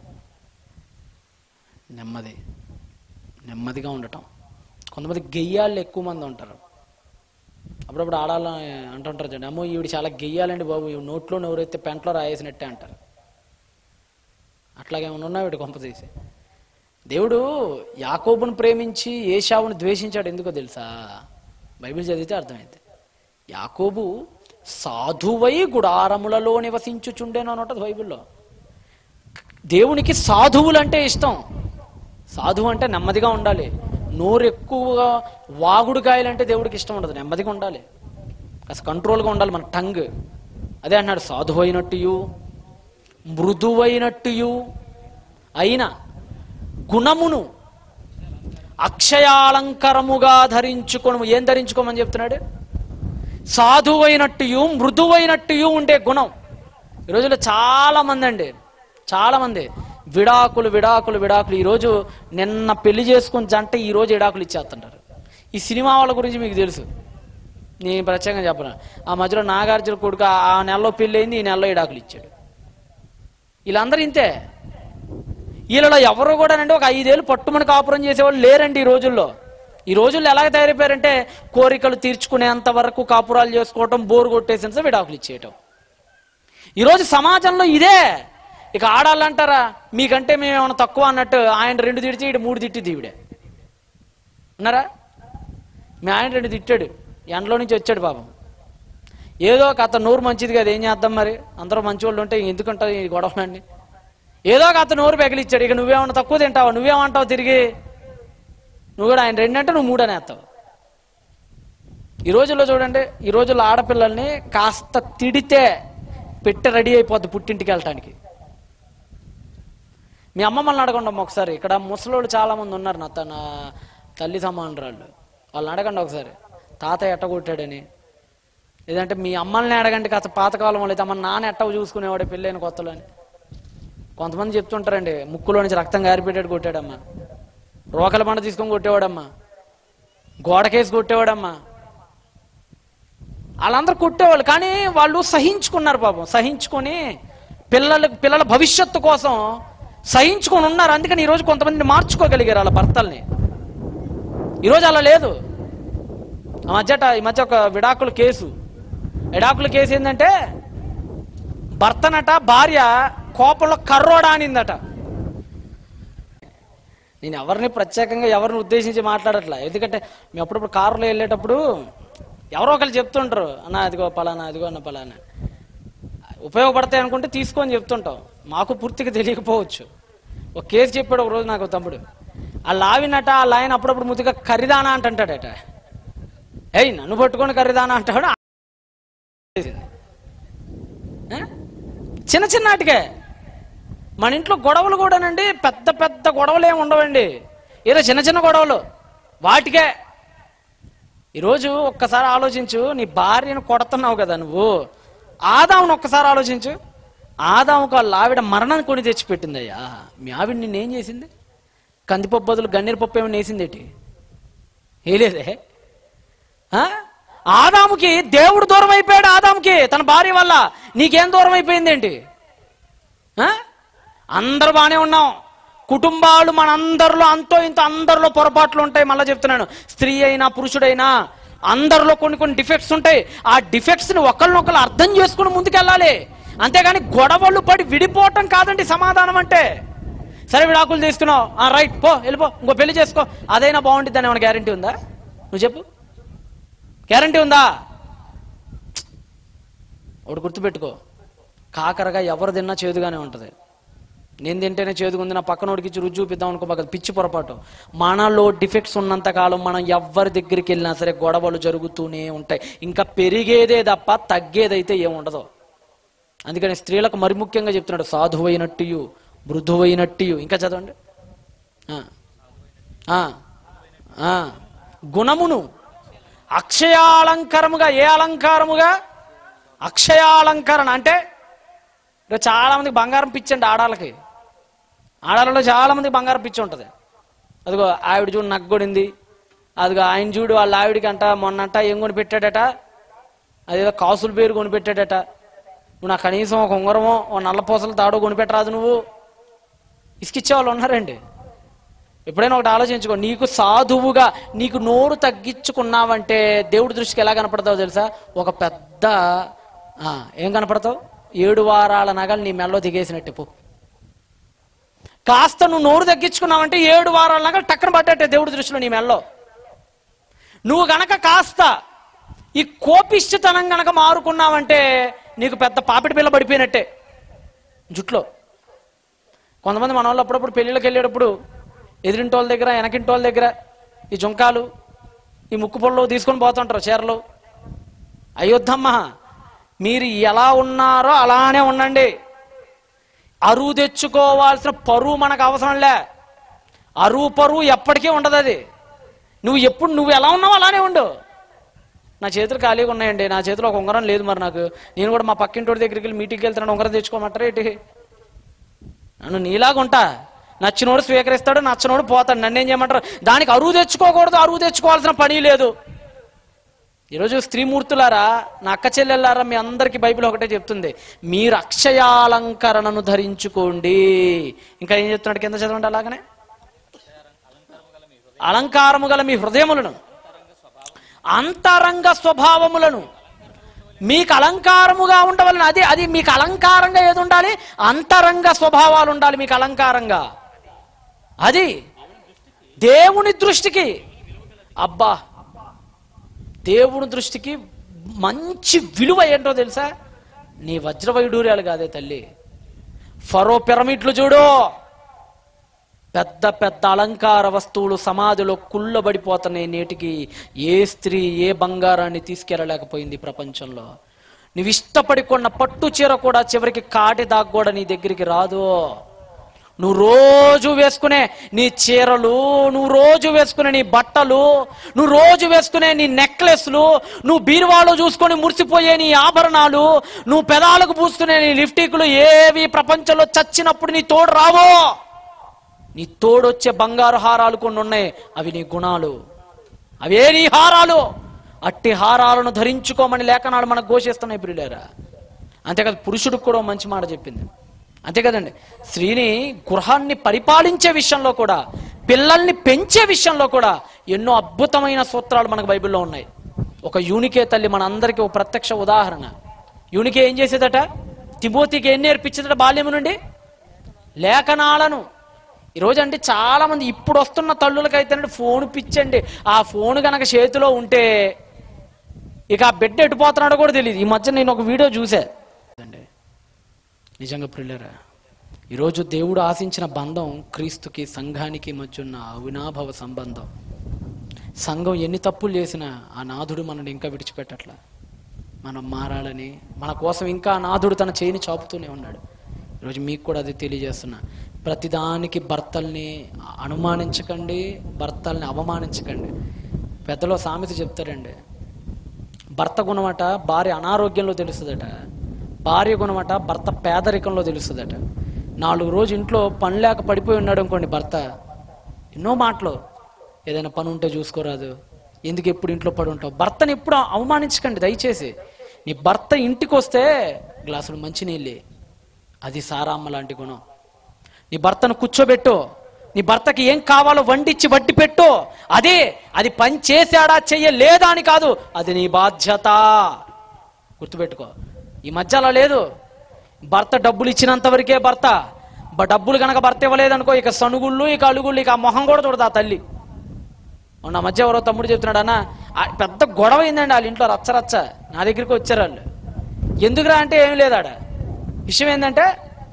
నెమ్మది నెమ్మదిగా ఉండటం కొంతమంది గెయ్యాళ్ళు ఎక్కువ మంది ఉంటారు అప్పుడప్పుడు ఆడాల అంటుంటారు చూడండి అమ్మో ఈవిడ చాలా గెయ్యాలండి బాబు ఈ నోట్లో ఎవరైతే పెంట్లో రాయేసినట్టే అంటారు అట్లాగే ఏమైనా ఉన్నా వీడు కొంప తీసి దేవుడు యాకోబును ప్రేమించి ఏషావును ద్వేషించాడు ఎందుకో తెలుసా బైబిల్ చదివితే అర్థమైంది యాకోబు సాధువై గుడారములలో నివసించుచుండేను అని ఉంటుంది బైబిల్లో దేవునికి సాధువులు అంటే ఇష్టం సాధువు అంటే నెమ్మదిగా ఉండాలి నోరు ఎక్కువగా వాగుడు కాయలంటే దేవుడికి ఇష్టం ఉండదు నెమ్మదిగా ఉండాలి కాస్త కంట్రోల్గా ఉండాలి మన టంగ్ అదే అన్నాడు సాధువు అయినట్టు మృదువైనట్టు అయిన గుణమును అక్షయాలంకరముగా ధరించుకోను ఏం ధరించుకోమని చెప్తున్నాడు సాధువైనట్టు మృదువైనట్టు ఉండే గుణం ఈ రోజుల్లో చాలా మంది అండి చాలా మంది విడాకులు విడాకులు విడాకులు ఈరోజు నిన్న పెళ్లి చేసుకుని జంట ఈ రోజు విడాకులు ఇచ్చేస్తుంటారు ఈ సినిమా వాళ్ళ గురించి మీకు తెలుసు నేను ప్రత్యేకంగా చెప్పను ఆ మధ్యలో నాగార్జున కొడుకు ఆ- ఆ నెలలో పెళ్ళి అయింది ఈ నెలలో విడాకులు ఇచ్చాడు వీళ్ళందరూ ఇంతే వీళ్ళలో ఎవరు కూడా అండి ఒక ఐదేళ్ళు పట్టుమని కాపురం చేసేవాళ్ళు లేరండి ఈ రోజుల్లో ఈ రోజుల్లో ఎలాగ తయారైపోయారంటే కోరికలు తీర్చుకునేంత వరకు కాపురాలు చేసుకోవటం బోరు కొట్టేసేంత విడాకులు ఇచ్చేయటం ఈరోజు సమాజంలో ఇదే ఇక ఆడాలంటారా మీకంటే మేము ఏమైనా తక్కువ అన్నట్టు ఆయన రెండు తిడితే ఇటు మూడు తిట్టి దీవిడే ఉన్నారా మీ ఆయన రెండు తిట్టాడు ఎండలో నుంచి వచ్చాడు పాపం ఏదో ఒక అతను నోరు మంచిది కదా ఏం చేద్దాం మరి అందరూ మంచి వాళ్ళు ఉంటే ఎందుకుంటావు ఈ గొడవలన్నీ ఏదో ఒక అతను నోరు పెగిలిచ్చాడు ఇక నువ్వేమన్నా తక్కువ తింటావా నువ్వేమంటావు తిరిగి నువ్వు కూడా ఆయన రెండంటే నువ్వు మూడు అనేస్తావు ఈ రోజుల్లో చూడండి ఈ రోజుల్లో ఆడపిల్లల్ని కాస్త తిడితే పెట్టి రెడీ అయిపోద్ది పుట్టింటికి వెళ్ళటానికి మీ అమ్మమ్మల్ని అడగండి అమ్మ ఒకసారి ఇక్కడ ముసలోళ్ళు చాలా మంది ఉన్నారు నా తన తల్లి సమానరాళ్ళు వాళ్ళని అడగండి ఒకసారి తాతయ్య ఎట్ట కొట్టాడని లేదంటే మీ అమ్మల్ని అడగండి కాస్త పాతకాలం వాళ్ళు అయితే అమ్మ నాన్న ఎట్టవు చూసుకునేవాడు పెళ్ళైన కొత్తలో అని కొంతమంది చెప్తుంటారండి ముక్కులో నుంచి రక్తం గారిపెట్టాడు కొట్టాడమ్మా రోకల బండ తీసుకొని కొట్టేవాడమ్మా గోడకేసి కొట్టేవాడమ్మా వాళ్ళందరూ కొట్టేవాళ్ళు కానీ వాళ్ళు సహించుకున్నారు పాపం సహించుకొని పిల్లల పిల్లల భవిష్యత్తు కోసం సహించుకొని ఉన్నారు అందుకని ఈరోజు కొంతమందిని మార్చుకోగలిగారు వాళ్ళ భర్తల్ని ఈరోజు అలా లేదు ఆ మధ్యట ఈ మధ్య ఒక విడాకుల కేసు విడాకుల కేసు ఏంటంటే భర్తనట భార్య కోపంలో కర్రోడా అనిందట నేను ఎవరిని ప్రత్యేకంగా ఎవరిని ఉద్దేశించి మాట్లాడట్లా ఎందుకంటే మేము అప్పుడప్పుడు కారులో వెళ్ళేటప్పుడు ఎవరో ఒకరు చెప్తుంటారు అన్న అదిగో పలానా అదిగో అన్న పలానా ఉపయోగపడతాయి అనుకుంటే తీసుకొని చెప్తుంటాం మాకు పూర్తిగా తెలియకపోవచ్చు ఒక కేసు చెప్పాడు ఒక రోజు నాకు ఒక తమ్ముడు ఆ లావినట ఆ లాయన అప్పుడప్పుడు ముద్దుగా కర్రిదానా అంటుంటాడట ఏయ్ నన్ను పట్టుకొని కర్రిదానా అంటాడు చేసింది. ఆ? చిన్న చిన్న నాటికే మన ఇంట్లో గొడవలు కూడానండి పెద్ద పెద్ద గొడవలు ఏమి ఉండవండి ఏదో చిన్న చిన్న గొడవలు వాటికే ఈరోజు ఒక్కసారి ఆలోచించు నీ భార్యను కొడుతున్నావు కదా నువ్వు ఆదామును ఒక్కసారి ఆలోచించు ఆదాముకు వాళ్ళ ఆవిడ మరణాన్ని కొని తెచ్చిపెట్టిందయ్యా మీ ఆవిడ నిన్నేం చేసింది కందిపప్పు బదులు గన్నేరు పప్పు ఏమైనా వేసింది ఏంటి వేయలేదే ఆ? ఆదాముకి దేవుడు దూరం అయిపోయాడు ఆదాముకి తన భార్య వల్ల నీకేం దూరం అయిపోయింది ఏంటి ఆ? అందరూ బాగానే ఉన్నాం కుటుంబాలు మనందరిలో అంతో ఇంత అందరిలో పొరపాట్లు ఉంటాయి మళ్ళీ చెప్తున్నాను స్త్రీ అయినా పురుషుడైనా అందరిలో కొన్ని కొన్ని డిఫెక్ట్స్ ఉంటాయి ఆ డిఫెక్ట్స్ ని ఒకరినొకరు అర్థం చేసుకుని ముందుకెళ్ళాలి అంతేగాని గొడవలు పడి విడిపోవటం కాదండి సమాధానం అంటే సరే విడాకులు తీసుకున్నావు ఆ రైట్ పో వెళ్ళిపో ఇంకో పెళ్లి చేసుకో అదైనా బాగుంటుంది అని ఏమైనా గ్యారంటీ ఉందా నువ్వు చెప్పు గ్యారంటీ ఉందా ఒకటి గుర్తుపెట్టుకో కాకరగా ఎవరు తిన్నా చేదుగానే ఉంటుంది నేను తింటేనే చేదుగుంది నా పక్కనోడికి ఇచ్చి రుచి చూపిద్దాం అనుకో మాకు అది పిచ్చి పొరపాటు మనలో డిఫెక్ట్స్ ఉన్నంత కాలం మనం ఎవరి దగ్గరికి వెళ్ళినా సరే గొడవలు జరుగుతూనే ఉంటాయి ఇంకా పెరిగేదే తప్ప తగ్గేదైతే ఏముండదు అందుకని స్త్రీలకు మరి ముఖ్యంగా చెప్తున్నాడు సాధువైనట్టు మృదువైనట్టు ఇంకా చదవండి ఆ. ఆ. ఆ. గుణమును అక్షయాలంకారముగా ఏ అలంకారముగా అక్షయాలంకరణ అంటే ఈరోజు చాలా మందికి బంగారం పిచ్చండి ఆడాలకి ఆడాలలో చాలా మందికి బంగారం పిచ్చి ఉంటుంది అదిగో ఆవిడ చూడు నగ్గొడింది అదిగో ఆయన చూడు వాళ్ళ ఆవిడికి అంట మొన్నంట ఏం కొని పెట్టాడట అదేదో కాసుల పేరు కొని పెట్టాడట నువ్వు నాకు కనీసం ఒక ఉంగరమో ఓ నల్లపూసలు తాడో కొనిపెట్టరాదు నువ్వు ఇసుకిచ్చే వాళ్ళు ఉన్నారండి ఎప్పుడైనా ఒకటి ఆలోచించుకో నీకు సాధువుగా నీకు నోరు తగ్గించుకున్నావంటే దేవుడి దృష్టికి ఎలా కనపడతావు తెలుసా ఒక పెద్ద ఆ, ఏం కనపడతావు ఏడు వారాల నగలు నీ మెల్లో దిగేసినట్టు పో కాస్త నువ్వు నోరు తగ్గించుకున్నావంటే ఏడు వారాల నగలు టక్కన పట్టేట్టే దేవుడి దృష్టిలో నీ మెల్లో నువ్వు గనక కాస్త ఈ కోపిష్టితనం గనక మారుకున్నావంటే నీకు పెద్ద పాపిడి పిల్ల పడిపోయినట్టే జుట్లో కొంతమంది మన వాళ్ళు అప్పుడప్పుడు పెళ్ళిళ్ళకి వెళ్ళేటప్పుడు ఎదిరింటి వాళ్ళ దగ్గర వెనకింటి వాళ్ళ దగ్గర ఈ జుంకాలు ఈ ముక్కు పొళ్ళు తీసుకొని పోతుంటారు చీరలు అయోధ్యమ్మ మీరు ఎలా ఉన్నారో అలానే ఉండండి అరువు తెచ్చుకోవాల్సిన పరువు మనకు అవసరంలే అరువు పరువు ఎప్పటికీ ఉండదు అది నువ్వు ఎప్పుడు నువ్వు ఎలా ఉన్నావో అలానే ఉండు నా చేతులు ఖాళీగా ఉన్నాయండి నా చేతిలో ఒక ఉంగరం లేదు మరి నాకు నేను కూడా మా పక్కింటి దగ్గరికి వెళ్ళి మీటింగ్కి వెళ్తున్నాను ఉంగరం తెచ్చుకోమంటారా ఏంటి నన్ను నీలాగా ఉంటా నచ్చినోడు స్వీకరిస్తాడు నచ్చినోడు పోతాడు నన్ను ఏం చేయమంటారు దానికి అరువు తెచ్చుకోకూడదు అరువు తెచ్చుకోవాల్సిన పని లేదు ఈరోజు స్త్రీమూర్తులారా నా అక్క చెల్లెళ్ళారా మీ అందరికీ బైబిల్ ఒకటే చెప్తుంది మీరు అక్షయాలంకరణను ధరించుకోండి ఇంకా ఏం చెప్తున్నాడు కింద చదవండి అలాగనే అలంకారము గల మీ హృదయములను అంతరంగ స్వభావములను మీకు అలంకారముగా ఉండవలన అది అది మీకు అలంకారంగా ఏది ఉండాలి అంతరంగ స్వభావాలు ఉండాలి మీకు అలంకారంగా అది దేవుని దృష్టికి అబ్బా దేవుని దృష్టికి మంచి విలువ ఏంటో తెలుసా నీ వజ్రవైడూర్యాలు కాదే తల్లి ఫరో పిరమిడ్లు చూడు పెద్ద పెద్ద అలంకార వస్తువులు సమాధిలో కుళ్ళబడిపోతున్నాయి నేటికి ఏ స్త్రీ ఏ బంగారాన్ని తీసుకెళ్ళలేకపోయింది ఈ ప్రపంచంలో నువ్వు ఇష్టపడి కొన్న పట్టు చీర కూడా చివరికి కాటి దాకా కూడా నీ దగ్గరికి రాదు నువ్వు రోజు వేసుకునే నీ చీరలు నువ్వు రోజు వేసుకునే నీ బట్టలు నువ్వు రోజు వేసుకునే నీ నెక్లెస్లు నువ్వు బీరువాలో చూసుకొని మురిసిపోయే నీ ఆభరణాలు నువ్వు పెదాలకు పూసుకునే నీ లిప్టిక్లు ఏవి ప్రపంచంలో చచ్చినప్పుడు నీ తోడు రావో నీ తోడొచ్చే బంగారు హారాలు కొన్ని ఉన్నాయి అవి నీ గుణాలు అవే నీ హారాలు అట్టి హారాలను ధరించుకోమని లేఖనాలు మనకు ఘోషిస్తున్నాయి ప్రియులారా అంతేకాదు పురుషుడికి కూడా ఓ మంచి మాట చెప్పింది అంతే కదండి స్త్రీని గృహాన్ని పరిపాలించే విషయంలో కూడా పిల్లల్ని పెంచే విషయంలో కూడా ఎన్నో అద్భుతమైన సూత్రాలు మనకు బైబిల్లో ఉన్నాయి ఒక యూనికే తల్లి మన అందరికీ ఒక ప్రత్యక్ష ఉదాహరణ యూనికే ఏం చేసేదట తిమోతికి ఏం నేర్పించేదట బాల్యము నుండి లేఖనాలను ఈరోజు అంటే చాలా మంది ఇప్పుడు వస్తున్న తల్లులకైతే ఫోన్ పిచ్చండి ఆ ఫోన్ కనుక చేతిలో ఉంటే ఇక ఆ బిడ్డ ఎటుపోతున్నాడో కూడా తెలియదు ఈ మధ్య నేను ఒక వీడియో చూసా అండి నిజంగా ప్రిల్లరా ఈరోజు దేవుడు ఆశించిన బంధం క్రీస్తుకి సంఘానికి మధ్య ఉన్న అవినాభవ సంబంధం సంఘం ఎన్ని తప్పులు చేసినా ఆ నాథుడు మనల్ని ఇంకా విడిచిపెట్టట్లా మనం మారాలని మన కోసం ఇంకా ఆ నాథుడు తన చేయిని చాపుతూనే ఉన్నాడు ఈరోజు మీకు కూడా అది తెలియజేస్తున్నా ప్రతిదానికి భర్తల్ని అనుమానించకండి భర్తల్ని అవమానించకండి పెద్దలో సామెత చెప్తారండి భర్త గుణమట భార్య అనారోగ్యంలో తెలుస్తుందట భార్య గుణమట భర్త పేదరికంలో తెలుస్తుందట నాలుగు రోజు ఇంట్లో పని లేక పడిపోయి ఉన్నాడు అనుకోండి భర్త ఎన్నో మాటలు ఏదైనా పని ఉంటే చూసుకోరాదు ఎందుకు ఎప్పుడు ఇంట్లో పడి ఉంటావు భర్తని ఎప్పుడు అవమానించకండి దయచేసి నీ భర్త ఇంటికి వస్తే గ్లాసులు మంచినీళ్ళే అది సారామ్మ లాంటి గుణం నీ భర్తను కూర్చోబెట్టు నీ భర్తకి ఏం కావాలో వండిచ్చి వడ్డి పెట్టు అదే అది పని చేశాడా చెయ్యలేదా అని కాదు అది నీ బాధ్యత గుర్తుపెట్టుకో ఈ మధ్య అలా లేదు భర్త డబ్బులు ఇచ్చినంత వరకే భర్త బ- డబ్బులు కనుక భర్త ఇవ్వలేదనుకో ఇక సనుగుళ్ళు ఇక అలుగుళ్ళు ఇక ఆ మొహం కూడా చూడదు ఆ తల్లి మొన్న మధ్య ఎవరో తమ్ముడు చెప్తున్నాడు అన్న ఆ పెద్ద గొడవ అయిందండి వాళ్ళ ఇంట్లో రచ్చ రచ్చ నా దగ్గరికి వచ్చారు వాళ్ళు ఎందుకురా అంటే ఏం లేదాడ విషయం ఏంటంటే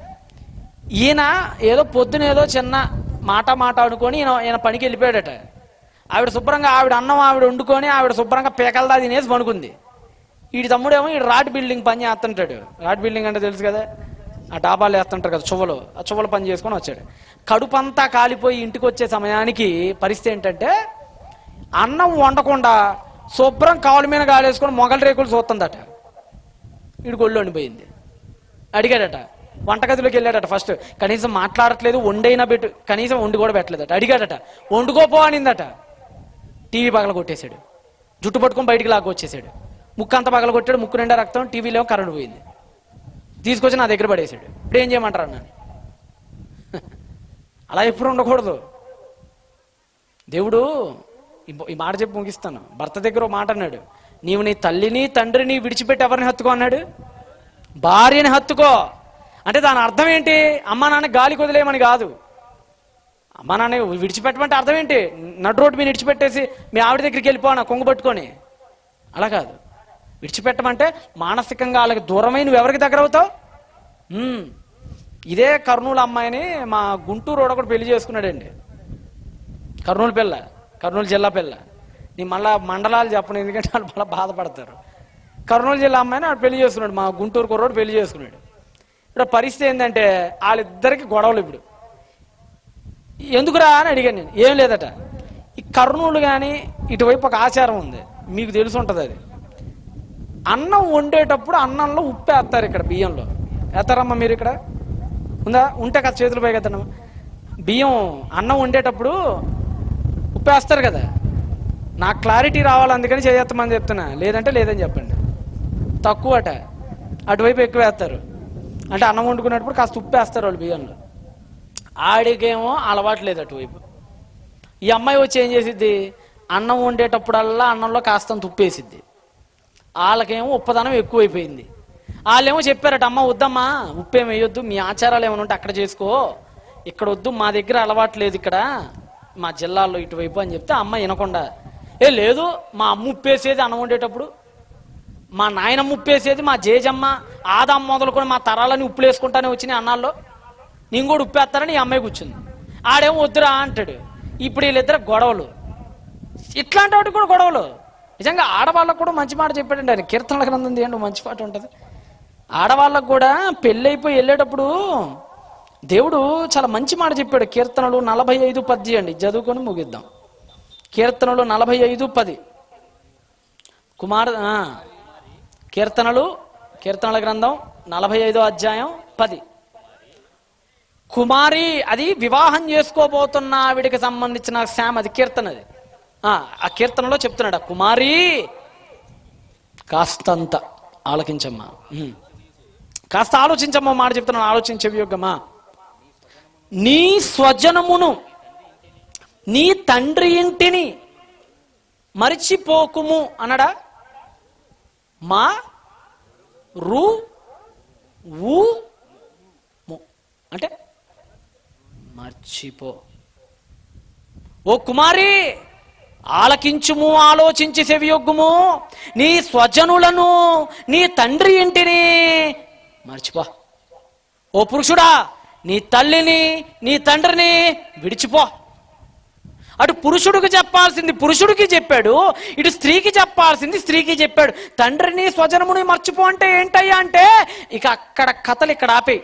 ఈయన ఏదో పొద్దున ఏదో చిన్న మాట మాట అనుకొని ఈయన ఈయన పనికి వెళ్ళిపోయాడట ఆవిడ శుభ్రంగా ఆవిడ అన్నం ఆవిడ వండుకొని ఆవిడ శుభ్రంగా పేకలదా తినేసి పనుకుంది వీడి తమ్ముడేమో ఈ రాడ్ బిల్డింగ్ పని చేస్తుంటాడు రాడ్ బిల్డింగ్ అంటే తెలుసు కదా ఆ డాబాలు వేస్తుంటారు కదా చువ్వలు ఆ చువ్వలు పని చేసుకొని వచ్చాడు కడుపు అంతా కాలిపోయి ఇంటికి వచ్చే సమయానికి పరిస్థితి ఏంటంటే అన్నం వండకుండా శుభ్రం కాలు మీద గాలేసుకొని మొగల రేకులు చూస్తుందట వీడికి ఒళ్ళు వండిపోయింది అడిగాడట వంటగదిలోకి వెళ్ళాడట ఫస్ట్ కనీసం మాట్లాడట్లేదు వండైనా పెట్టు కనీసం వండి కూడా పెట్టలేదట అడిగాడట వండుకోపో అనిందట టీవీ పగల కొట్టేశాడు జుట్టు పట్టుకొని బయటికి లాగా వచ్చేసాడు ముక్కు అంతా పగల కొట్టాడు ముక్కు నిండా రక్తం టీవీలో కరెంట్ పోయింది తీసుకొచ్చి నా దగ్గర పడేశాడు ఇప్పుడు ఏం చేయమంటారు అన్నాను అలా ఎప్పుడు ఉండకూడదు దేవుడు ఈ ఈ మాట చెప్పి ముగిస్తాను భర్త దగ్గర ఒక మాట అన్నాడు నీవు నీ తల్లిని తండ్రిని విడిచిపెట్టి ఎవరిని హత్తుకో అన్నాడు భార్యని హత్తుకో అంటే దాని అర్థం ఏంటి అమ్మా నాన్న గాలి వదిలేయమని కాదు అమ్మా నాన్న విడిచిపెట్టమంటే అర్థం ఏంటి నడు రోడ్డు మీద విడిచిపెట్టేసి మీ ఆవిడ దగ్గరికి వెళ్ళిపోనా కొంగు పట్టుకొని అలా కాదు విడిచిపెట్టమంటే మానసికంగా వాళ్ళకి దూరమై నువ్వు ఎవరికి దగ్గర అవుతావు ఉమ్. ఇదే కర్నూలు అమ్మాయిని మా గుంటూరు రోడ్ ఒకటి పెళ్లి చేసుకున్నాడండి కర్నూలు పిల్ల కర్నూలు జిల్లా పిల్ల నీ మళ్ళా మండలాలు చెప్పను ఎందుకంటే వాళ్ళు మళ్ళీ బాధపడతారు కర్నూలు జిల్లా అమ్మాయిని వాడు పెళ్లి చేసుకున్నాడు మా గుంటూరు కుర్రోడు పెళ్లి చేసుకున్నాడు ఇప్పుడు పరిస్థితి ఏంటంటే వాళ్ళిద్దరికి గొడవలు ఇప్పుడు ఎందుకురా అని అడిగాను నేను ఏం లేదట ఈ కర్నూలు కానీ ఇటువైపు ఒక ఆచారం ఉంది మీకు తెలిసి ఉంటుంది అది అన్నం వండేటప్పుడు అన్నంలో ఉప్పు వేస్తారు ఇక్కడ బియ్యంలో వేస్తారమ్మా మీరు ఇక్కడ ఉందా ఉంటే కదా చేతులు పై కదా బియ్యం అన్నం వండేటప్పుడు ఉప్పు వేస్తారు కదా నాకు క్లారిటీ రావాలి అందుకని చేయొత్తమని చెప్తున్నా లేదంటే లేదని చెప్పండి తక్కువట అటువైపు ఎక్కువ వేస్తారు అంటే అన్నం వండుకునేటప్పుడు కాస్త ఉప్పు వేస్తారు వాళ్ళు బియ్యంలో ఆడికేమో అలవాటు లేదు అటువైపు ఈ అమ్మాయి వచ్చి ఏం చేసిద్ది అన్నం వండేటప్పుడల్లా అన్నంలో కాస్తంత ఉప్పు వేసిద్ది వాళ్ళకేమో ఉప్పదనం ఎక్కువైపోయింది వాళ్ళేమో చెప్పారట అమ్మ వద్దమ్మా ఉప్పు ఏమి వేయొద్దు మీ ఆచారాలు ఏమైనా ఉంటే అక్కడ చేసుకో ఇక్కడ వద్దు మా దగ్గర అలవాటు లేదు ఇక్కడ మా జిల్లాలో ఇటువైపు అని చెప్తే అమ్మ వినకుండా ఏ లేదు మా అమ్మ ఉప్పేసేది అన్నం వండేటప్పుడు మా నాయనమ్మ ఉప్పేసేది మా జేజమ్మ ఆదమ్మ మొదలుకొని మా తరాలని ఉప్పులు వేసుకుంటానే వచ్చినాయి అన్నాల్లో నేను కూడా ఉప్పేస్తానని ఈ అమ్మాయి కూర్చుంది ఆడేమో వద్దురా అంటాడు ఇప్పుడు వీళ్ళిద్దరు గొడవలు ఇట్లాంటి వాటికి కూడా గొడవలు నిజంగా ఆడవాళ్ళకు కూడా మంచి మాట చెప్పాడండి ఆయన కీర్తనల గ్రంథం తీయండి మంచి పాట ఉంటుంది ఆడవాళ్ళకు కూడా పెళ్ళైపోయి వెళ్ళేటప్పుడు దేవుడు చాలా మంచి మాట చెప్పాడు కీర్తనలు నలభై ఐదు పది అండి చదువుకొని ముగిద్దాం కీర్తనలు నలభై ఐదు పది కుమార్ ఆ, కీర్తనలు కీర్తనల గ్రంథం నలభై ఐదో అధ్యాయం పది కుమారి అది వివాహం చేసుకోబోతున్న ఆవిడికి సంబంధించిన శామ్ అది కీర్తన అది ఆ, ఆ కీర్తనలో చెప్తున్నాడు "ఆ కుమారి కాస్తంత ఆలకించమ్మా ఉమ్. కాస్త ఆలోచించమ్మా మాట చెప్తున్నాను ఆలోచించే యోగమా నీ స్వజనమును నీ తండ్రి ఇంటిని మరిచిపోకుము అనడా మా రు ఊ ము. అంటే మర్చిపో ఓ కుమారి ఆలకించుము ఆలోచించి సెవియొగ్గుము నీ స్వజనులను నీ తండ్రి ఇంటిని మర్చిపో ఓ పురుషుడా నీ తల్లిని నీ తండ్రిని విడిచిపో అటు పురుషుడికి చెప్పాల్సింది పురుషుడికి చెప్పాడు ఇటు స్త్రీకి చెప్పాల్సింది స్త్రీకి చెప్పాడు తండ్రిని స్వజనముని మర్చిపో అంటే ఏంటయ్యా అంటే ఇక అక్కడ కథలు ఇక్కడ ఆపేయి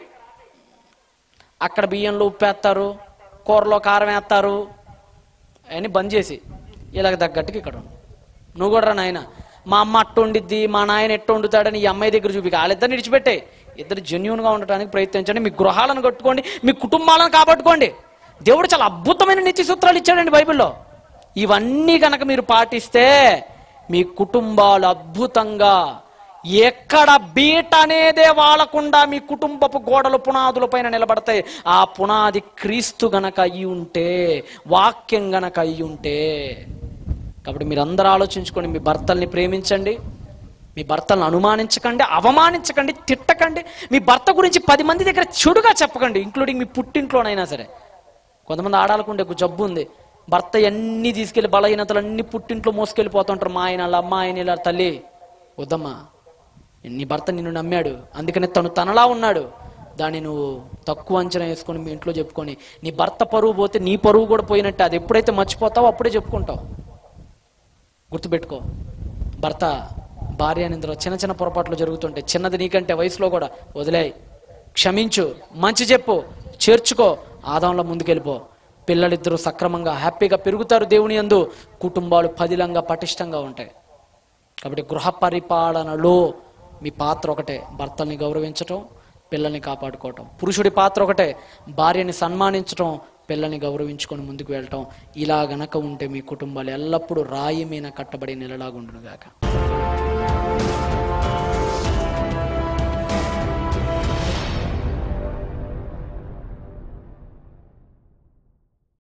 అక్కడ బియ్యంలో ఉప్పు వేస్తారు కూరలో కారం వేస్తారు అని బంద్ చేసి ఇలాగ తగ్గట్టుకి ఇక్కడ ఉండు నువ్వు కూడా రా నాయన మా అమ్మ అట్ట వండిద్ది మా నాయన ఎట్ట వండుతాడని ఈ అమ్మాయి దగ్గర చూపి వాళ్ళిద్దరిని విడిచిపెట్టే ఇద్దరు జెన్యున్గా ఉండటానికి ప్రయత్నించండి మీ గృహాలను కట్టుకోండి మీ కుటుంబాలను కాపాడుకోండి దేవుడు చాలా అద్భుతమైన నిత్య సూత్రాలు ఇచ్చాడండి బైబిల్లో ఇవన్నీ కనుక మీరు పాటిస్తే మీ కుటుంబాలు అద్భుతంగా ఎక్కడ బీట అనేదే వాలకుండా మీ కుటుంబపు గోడలు పునాదుల పైన నిలబడతాయి ఆ పునాది క్రీస్తు గనక అయి ఉంటే వాక్యం గనక అయి ఉంటే కాబట్టి మీరు అందరూ ఆలోచించుకోండి మీ భర్తల్ని ప్రేమించండి మీ భర్తలను అనుమానించకండి అవమానించకండి తిట్టకండి మీ భర్త గురించి పది మంది దగ్గర చెడుగా చెప్పకండి ఇంక్లూడింగ్ మీ పుట్టింట్లోనైనా సరే కొంతమంది ఆడాలకు ఉండే ఒక జబ్బు ఉంది భర్త అన్ని తీసుకెళ్లి బలహీనతలు అన్ని పుట్టింట్లో మోసుకెళ్ళిపోతుంటారు మా ఆయన వాళ్ళ అమ్మ ఆయన ఇలా తల్లి వద్దమ్మా నీ భర్త నిన్ను నమ్మాడు అందుకనే తను తనలా ఉన్నాడు దాన్ని నువ్వు తక్కువ అంచనా వేసుకొని మీ ఇంట్లో చెప్పుకొని నీ భర్త పరువు పోతే నీ పరువు కూడా పోయినట్టే అది ఎప్పుడైతే మర్చిపోతావో అప్పుడే చెప్పుకుంటావు గుర్తుపెట్టుకో భర్త భార్య అని ఇందులో చిన్న చిన్న పొరపాట్లు జరుగుతుంటాయి చిన్నది నీకంటే వయసులో కూడా వదిలేయ్ క్షమించు మంచి చెప్పు చేర్చుకో ఆదాంలో ముందుకెళ్ళిపో పిల్లలిద్దరూ సక్రమంగా హ్యాపీగా పెరుగుతారు దేవుని యందు కుటుంబాలు పదిలంగా పటిష్టంగా ఉంటాయి కాబట్టి గృహ పరిపాలనలో మీ పాత్ర ఒకటే భర్తల్ని గౌరవించటం పిల్లల్ని కాపాడుకోవటం పురుషుడి పాత్ర ఒకటే భార్యని సన్మానించటం పిల్లల్ని గౌరవించుకొని ముందుకు వెళ్ళటం ఇలా గనక ఉంటే మీ కుటుంబాలు ఎల్లప్పుడూ రాయి మీద కట్టబడి నిలలాగుండునుగాక